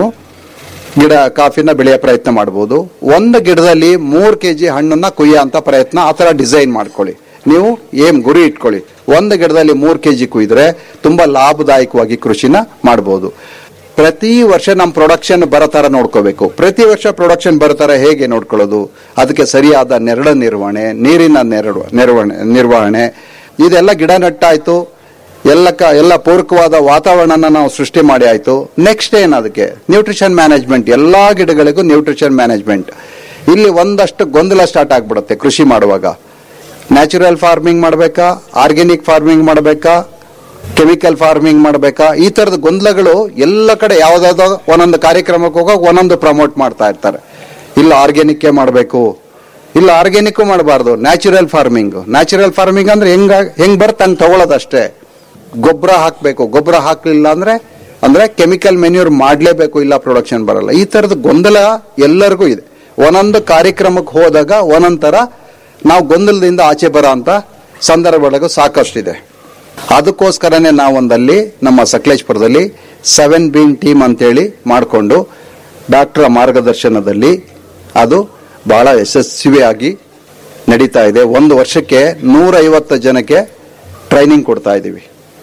ಗಿಡ ಕಾಫಿನ ಬೆಳೆಯೋ ಪ್ರಯತ್ನ ಮಾಡಬಹುದು ಒಂದು ಗಿಡದಲ್ಲಿ ಮೂರ್ ಕೆಜಿ ಹಣ್ಣನ್ನ ಕುಯ್ಯೋ ಅಂತ ಪ್ರಯತ್ನ ಆ ತರ ಡಿಸೈನ್ ಮಾಡ್ಕೊಳ್ಳಿ ನೀವು ಏನ್ ಗುರಿ ಇಟ್ಕೊಳ್ಳಿ ಒಂದು ಗಿಡದಲ್ಲಿ ಮೂರ್ ಕೆಜಿ ಕುಯ್ದ್ರೆ ತುಂಬಾ ಲಾಭದಾಯಕವಾಗಿ ಕೃಷಿನ ಮಾಡಬಹುದು ಪ್ರತಿ ವರ್ಷ ನಮ್ಮ ಪ್ರೊಡಕ್ಷನ್ ಬರೋ ತರ ನೋಡ್ಕೋಬೇಕು ಪ್ರತಿ ವರ್ಷ ಪ್ರೊಡಕ್ಷನ್ ಬರೋ ತರ ಹೇಗೆ ನೋಡ್ಕೊಳ್ಳೋದು ಅದಕ್ಕೆ ಸರಿಯಾದ ನೆರಳು ನಿರ್ವಹಣೆ ನೀರಿನ ನೆರಳು ನಿರ್ವಹಣೆ ನಿರ್ವಹಣೆ ಇದೆಲ್ಲ ಗಿಡ ನೆಟ್ಟಾಯ್ತು ಎಲ್ಲ ಕ ಎಲ್ಲ ಪೂರಕವಾದ ವಾತಾವರಣನ ನಾವು ಸೃಷ್ಟಿ ಮಾಡಿ ಆಯ್ತು ನೆಕ್ಸ್ಟ್ ಏನ್ ಅದಕ್ಕೆ ನ್ಯೂಟ್ರಿಷನ್ ಮ್ಯಾನೇಜ್ಮೆಂಟ್ ಎಲ್ಲಾ ಗಿಡಗಳಿಗೂ ನ್ಯೂಟ್ರಿಷನ್ ಮ್ಯಾನೇಜ್ಮೆಂಟ್ ಇಲ್ಲಿ ಒಂದಷ್ಟು ಗೊಂದಲ ಸ್ಟಾರ್ಟ್ ಆಗ್ಬಿಡುತ್ತೆ ಕೃಷಿ ಮಾಡುವಾಗ ನ್ಯಾಚುರಲ್ ಫಾರ್ಮಿಂಗ್ ಮಾಡಬೇಕಾ ಆರ್ಗ್ಯಾನಿಕ್ ಫಾರ್ಮಿಂಗ್ ಮಾಡಬೇಕಾ ಕೆಮಿಕಲ್ ಫಾರ್ಮಿಂಗ್ ಮಾಡಬೇಕಾ ಈ ತರದ ಗೊಂದಲಗಳು ಎಲ್ಲ ಕಡೆ ಯಾವ್ದಾದ್ರು ಒಂದೊಂದು ಕಾರ್ಯಕ್ರಮಕ್ಕೆ ಹೋಗೋಕೆ ಒಂದೊಂದು ಪ್ರಮೋಟ್ ಮಾಡ್ತಾ ಇರ್ತಾರೆ ಇಲ್ಲ ಆರ್ಗ್ಯಾನಿಕ್ ಮಾಡಬೇಕು ಇಲ್ಲ ಆರ್ಗ್ಯಾನಿಕ್ ಮಾಡಬಾರ್ದು ನ್ಯಾಚುರಲ್ ಫಾರ್ಮಿಂಗ್ ನ್ಯಾಚುರಲ್ ಫಾರ್ಮಿಂಗ್ ಅಂದ್ರೆ ಹೆಂಗ ಹೆಂಗ್ ಬರುತ್ತೆ ಹಂಗ್ ತಗೊಳ್ಳೋದಷ್ಟೇ ಗೊಬ್ಬರ ಹಾಕ್ಬೇಕು ಗೊಬ್ಬರ ಹಾಕ್ಲಿಲ್ಲ ಅಂದ್ರೆ ಅಂದ್ರೆ ಕೆಮಿಕಲ್ ಮೆನ್ಯೂರ್ ಮಾಡ್ಲೇಬೇಕು ಇಲ್ಲ ಪ್ರೊಡಕ್ಷನ್ ಬರಲ್ಲ ಈ ತರದ ಗೊಂದಲ ಎಲ್ಲರಿಗೂ ಇದೆ ಒಂದೊಂದು ಕಾರ್ಯಕ್ರಮಕ್ಕೆ ಹೋದಾಗ ಒಂದೊಂದ್ ತರ ನಾವು ಗೊಂದಲದಿಂದ ಆಚೆ ಬರೋ ಅಂತ ಸಂದರ್ಭಗಳಿಗೂ ಸಾಕಷ್ಟಿದೆ ಅದಕ್ಕೋಸ್ಕರನೇ ನಾವು ಒಂದಲ್ಲಿ ನಮ್ಮ ಸಕಲೇಶ್ಪುರದಲ್ಲಿ ಸೆವೆನ್ ಬೀನ್ ಟೀಮ್ ಅಂತೇಳಿ ಮಾಡಿಕೊಂಡು ಡಾಕ್ಟರ್ ಮಾರ್ಗದರ್ಶನದಲ್ಲಿ ಅದು ಬಹಳ ಯಶಸ್ವಿಯಾಗಿ ನಡೀತಾ ಇದೆ ಒಂದು ವರ್ಷಕ್ಕೆ ನೂರೈವತ್ತು ಜನಕ್ಕೆ ಟ್ರೈನಿಂಗ್ ಕೊಡ್ತಾ ಇದ್ದೀವಿ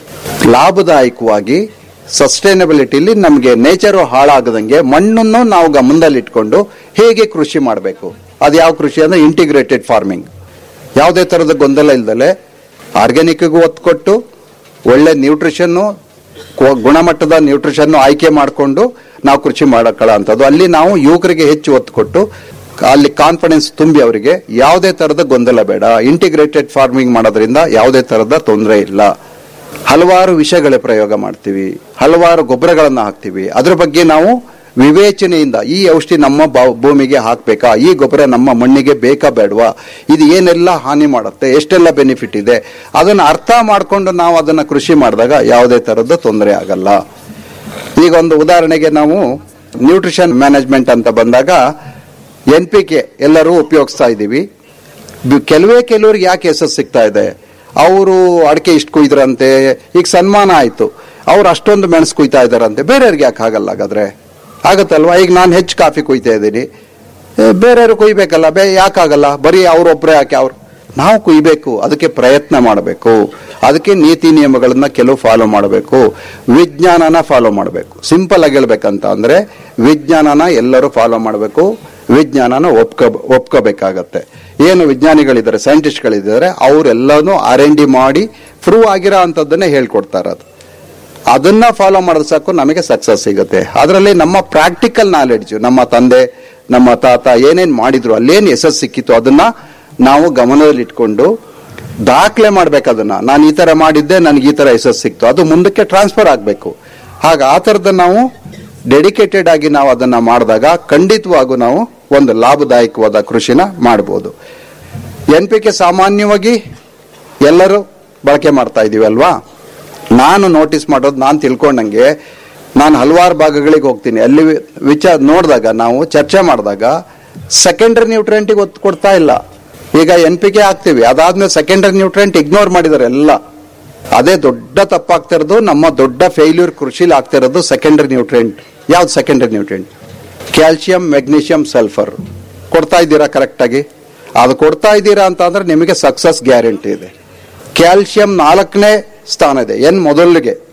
ಲಾಭದಾಯಕವಾಗಿ ಸಸ್ಟೈನಬಿಲಿಟಿಲಿ ನಮಗೆ ನೇಚರು ಹಾಳಾಗದಂಗೆ ಮಣ್ಣನ್ನು ನಾವು ಗಮನದಲ್ಲಿಟ್ಕೊಂಡು ಹೇಗೆ ಕೃಷಿ ಮಾಡಬೇಕು ಅದು ಯಾವ ಕೃಷಿ ಅಂದ್ರೆ ಇಂಟಿಗ್ರೇಟೆಡ್ ಫಾರ್ಮಿಂಗ್ ಯಾವುದೇ ತರದ ಗೊಂದಲ ಇಲ್ದಲೆ ಆರ್ಗ್ಯಾನಿಕ್ಗೂ ಒತ್ತು ಕೊಟ್ಟು ಒಳ್ಳೆ ನ್ಯೂಟ್ರಿಷನ್ನು ಗುಣಮಟ್ಟದ ನ್ಯೂಟ್ರಿಷನ್ ಆಯ್ಕೆ ಮಾಡಿಕೊಂಡು ನಾವು ಕೃಷಿ ಮಾಡಕ್ಕಳ ಅಂತದ್ದು ಅಲ್ಲಿ ನಾವು ಯುವಕರಿಗೆ ಹೆಚ್ಚು ಒತ್ತು ಕೊಟ್ಟು ಅಲ್ಲಿ ಕಾನ್ಫಿಡೆನ್ಸ್ ತುಂಬಿ ಅವರಿಗೆ ಯಾವುದೇ ತರದ ಗೊಂದಲ ಬೇಡ ಇಂಟಿಗ್ರೇಟೆಡ್ ಫಾರ್ಮಿಂಗ್ ಮಾಡೋದ್ರಿಂದ ಯಾವುದೇ ತರದ ತೊಂದರೆ ಇಲ್ಲ ಹಲವಾರು ವಿಷಯಗಳ ಪ್ರಯೋಗ ಮಾಡ್ತೀವಿ ಹಲವಾರು ಗೊಬ್ಬರಗಳನ್ನ ಹಾಕ್ತಿವಿ ಅದ್ರ ಬಗ್ಗೆ ನಾವು ವಿವೇಚನೆಯಿಂದ ಈ ಔಷಧಿ ನಮ್ಮ ಬಾ- ಭೂಮಿಗೆ ಹಾಕ್ಬೇಕಾ ಈ ಗೊಬ್ಬರ ನಮ್ಮ ಮಣ್ಣಿಗೆ ಬೇಕಾ ಬೇಡವಾ ಇದು ಏನೆಲ್ಲ ಹಾನಿ ಮಾಡುತ್ತೆ ಎಷ್ಟೆಲ್ಲ ಬೆನಿಫಿಟ್ ಇದೆ ಅದನ್ನ ಅರ್ಥ ಮಾಡ್ಕೊಂಡು ನಾವು ಅದನ್ನ ಕೃಷಿ ಮಾಡಿದಾಗ ಯಾವುದೇ ತರದ್ದು ತೊಂದರೆ ಆಗಲ್ಲ ಈಗ ಒಂದು ಉದಾಹರಣೆಗೆ ನಾವು ನ್ಯೂಟ್ರಿಷನ್ ಮ್ಯಾನೇಜ್ಮೆಂಟ್ ಅಂತ ಬಂದಾಗ ಎನ್ ಪಿ ಕೆ ಎಲ್ಲರೂ ಉಪಯೋಗಿಸ್ತಾ ಇದ್ದೀವಿ ಬಿ- ಕೆಲವೇ ಕೆಲವ್ರಿಗೆ ಯಾಕೆ ಯಶಸ್ಸು ಸಿಗ್ತಾ ಇದೆ ಅವರು ಅಡಿಕೆ ಇಷ್ಟು ಕುಯ್ದ್ರಂತೆ ಈಗ ಸನ್ಮಾನ ಆಯ್ತು ಅವ್ರು ಅಷ್ಟೊಂದು ಮೆಣಸು ಕುಯ್ತಾ ಇದಾರಂತೆ ಬೇರೆಯವ್ರಿಗೆ ಯಾಕೆ ಆಗಲ್ಲ ಹಾಗಾದ್ರೆ ಆಗತ್ತಲ್ವಾ ಈಗ ನಾನು ಹೆಚ್ಚು ಕಾಫಿ ಕುಯ್ತಾ ಇದ್ದೀನಿ ಏ, ಬೇರೆಯವರು ಕುಯ್ಬೇಕಲ್ಲ ಬೇ ಯಾಕಾಗಲ್ಲ ಬರೀ ಅವ್ರೊಬ್ರೆ ಯಾಕೆ ಅವ್ರು ನಾವು ಕುಯ್ಬೇಕು ಅದಕ್ಕೆ ಪ್ರಯತ್ನ ಮಾಡಬೇಕು ಅದಕ್ಕೆ ನೀತಿ ನಿಯಮಗಳನ್ನ ಕೆಲವು ಫಾಲೋ ಮಾಡಬೇಕು ವಿಜ್ಞಾನನ ಫಾಲೋ ಮಾಡಬೇಕು ಸಿಂಪಲ್ ಆಗಿ ಹೇಳ್ಬೇಕಂತ ಅಂದ್ರೆ ವಿಜ್ಞಾನನ ಎಲ್ಲರೂ ಫಾಲೋ ಮಾಡಬೇಕು ವಿಜ್ಞಾನನ ಒಪ್ಕೊ ಒಪ್ಕೋಬೇಕಾಗತ್ತೆ ಏನು ವಿಜ್ಞಾನಿಗಳಿದ್ದಾರೆ ಸೈಂಟಿಸ್ಟ್ಗಳಿದ್ದಾರೆ ಅವರೆಲ್ಲನೂ ಆರ್ ಎನ್ ಡಿ ಮಾಡಿ ಪ್ರೂವ್ ಆಗಿರೋ ಅಂಥದ್ದನ್ನೇ ಹೇಳ್ಕೊಡ್ತಾರೆ ಅದು ಅದನ್ನ ಫಾಲೋ ಮಾಡಿದ್ರೆ ಸಾಕು ನಮಗೆ ಸಕ್ಸಸ್ ಸಿಗುತ್ತೆ ಅದರಲ್ಲಿ ನಮ್ಮ ಪ್ರಾಕ್ಟಿಕಲ್ ನಾಲೆಡ್ಜ್ ನಮ್ಮ ತಂದೆ ನಮ್ಮ ತಾತ ಏನೇನ್ ಮಾಡಿದ್ರು ಅಲ್ಲೇನ್ ಯಶಸ್ಸು ಸಿಕ್ಕಿತ್ತು ಅದನ್ನ ನಾವು ಗಮನದಲ್ಲಿ ಇಟ್ಕೊಂಡು ದಾಖಲೆ ಮಾಡ್ಬೇಕು ಅದನ್ನ ನಾನು ಈ ತರ ಮಾಡಿದ್ದೆ ನನಗೆ ಈ ತರ ಯಶಸ್ಸು ಸಿಕ್ತು ಅದು ಮುಂದಕ್ಕೆ ಟ್ರಾನ್ಸ್ಫರ್ ಆಗಬೇಕು ಹಾಗ ಆ ಥರದ ನಾವು ಡೆಡಿಕೇಟೆಡ್ ಆಗಿ ನಾವು ಅದನ್ನ ಮಾಡಿದಾಗ ಖಂಡಿತವಾಗೂ ನಾವು ಒಂದು ಲಾಭದಾಯಕವಾದ ಕೃಷಿನ ಮಾಡಬಹುದು ಎನ್ ಪಿ ಕೆ ಸಾಮಾನ್ಯವಾಗಿ ಎಲ್ಲರೂ ಬಳಕೆ ಮಾಡ್ತಾ ಇದೀವಿ ಅಲ್ವಾ ನಾನು ನೋಟಿಸ್ ಮಾಡೋದು ನಾನು ತಿಳ್ಕೊಂಡಂಗೆ ನಾನು ಹಲವಾರು ಭಾಗಗಳಿಗೆ ಹೋಗ್ತೀನಿ ಅಲ್ಲಿ ವಿ- ವಿಚಾರ ನೋಡಿದಾಗ ನಾವು ಚರ್ಚೆ ಮಾಡಿದಾಗ ಸೆಕೆಂಡರಿ ನ್ಯೂಟ್ರೆಂಟಿಗೆ ಒತ್ತು ಕೊಡ್ತಾ ಇಲ್ಲ ಈಗ ಎನ್ ಪಿ ಕೆ ಹಾಕ್ತಿವಿ ಅದಾದ್ಮೇಲೆ ಸೆಕೆಂಡರಿ ನ್ಯೂಟ್ರೆಂಟ್ ಇಗ್ನೋರ್ ಮಾಡಿದ್ದಾರೆ ಎಲ್ಲ ಅದೇ ದೊಡ್ಡ ತಪ್ಪಾಗ್ತಿರೋದು ನಮ್ಮ ದೊಡ್ಡ ಫೇಲ್ಯೂರ್ ಕೃಷಿಲಿ ಆಗ್ತಿರೋದು ಸೆಕೆಂಡರಿ ನ್ಯೂಟ್ರೆಂಟ್ ಯಾವ್ದು secondary nutrient calcium magnesium sulphur ಕೊಡ್ತಾ ಇದ್ದೀರಾ ಕರೆಕ್ಟಾಗಿ ಅದು ಕೊಡ್ತಾ ಇದ್ದೀರಾ ಅಂತ ಅಂದ್ರೆ ನಿಮಗೆ ಸಕ್ಸಸ್ ಗ್ಯಾರಂಟಿ ಇದೆ ಕ್ಯಾಲ್ಸಿಯಂ ನಾಲ್ಕನೇ ಸ್ಥಾನ ಇದೆ ಎನ್ ಮೊದಲಿಗೆ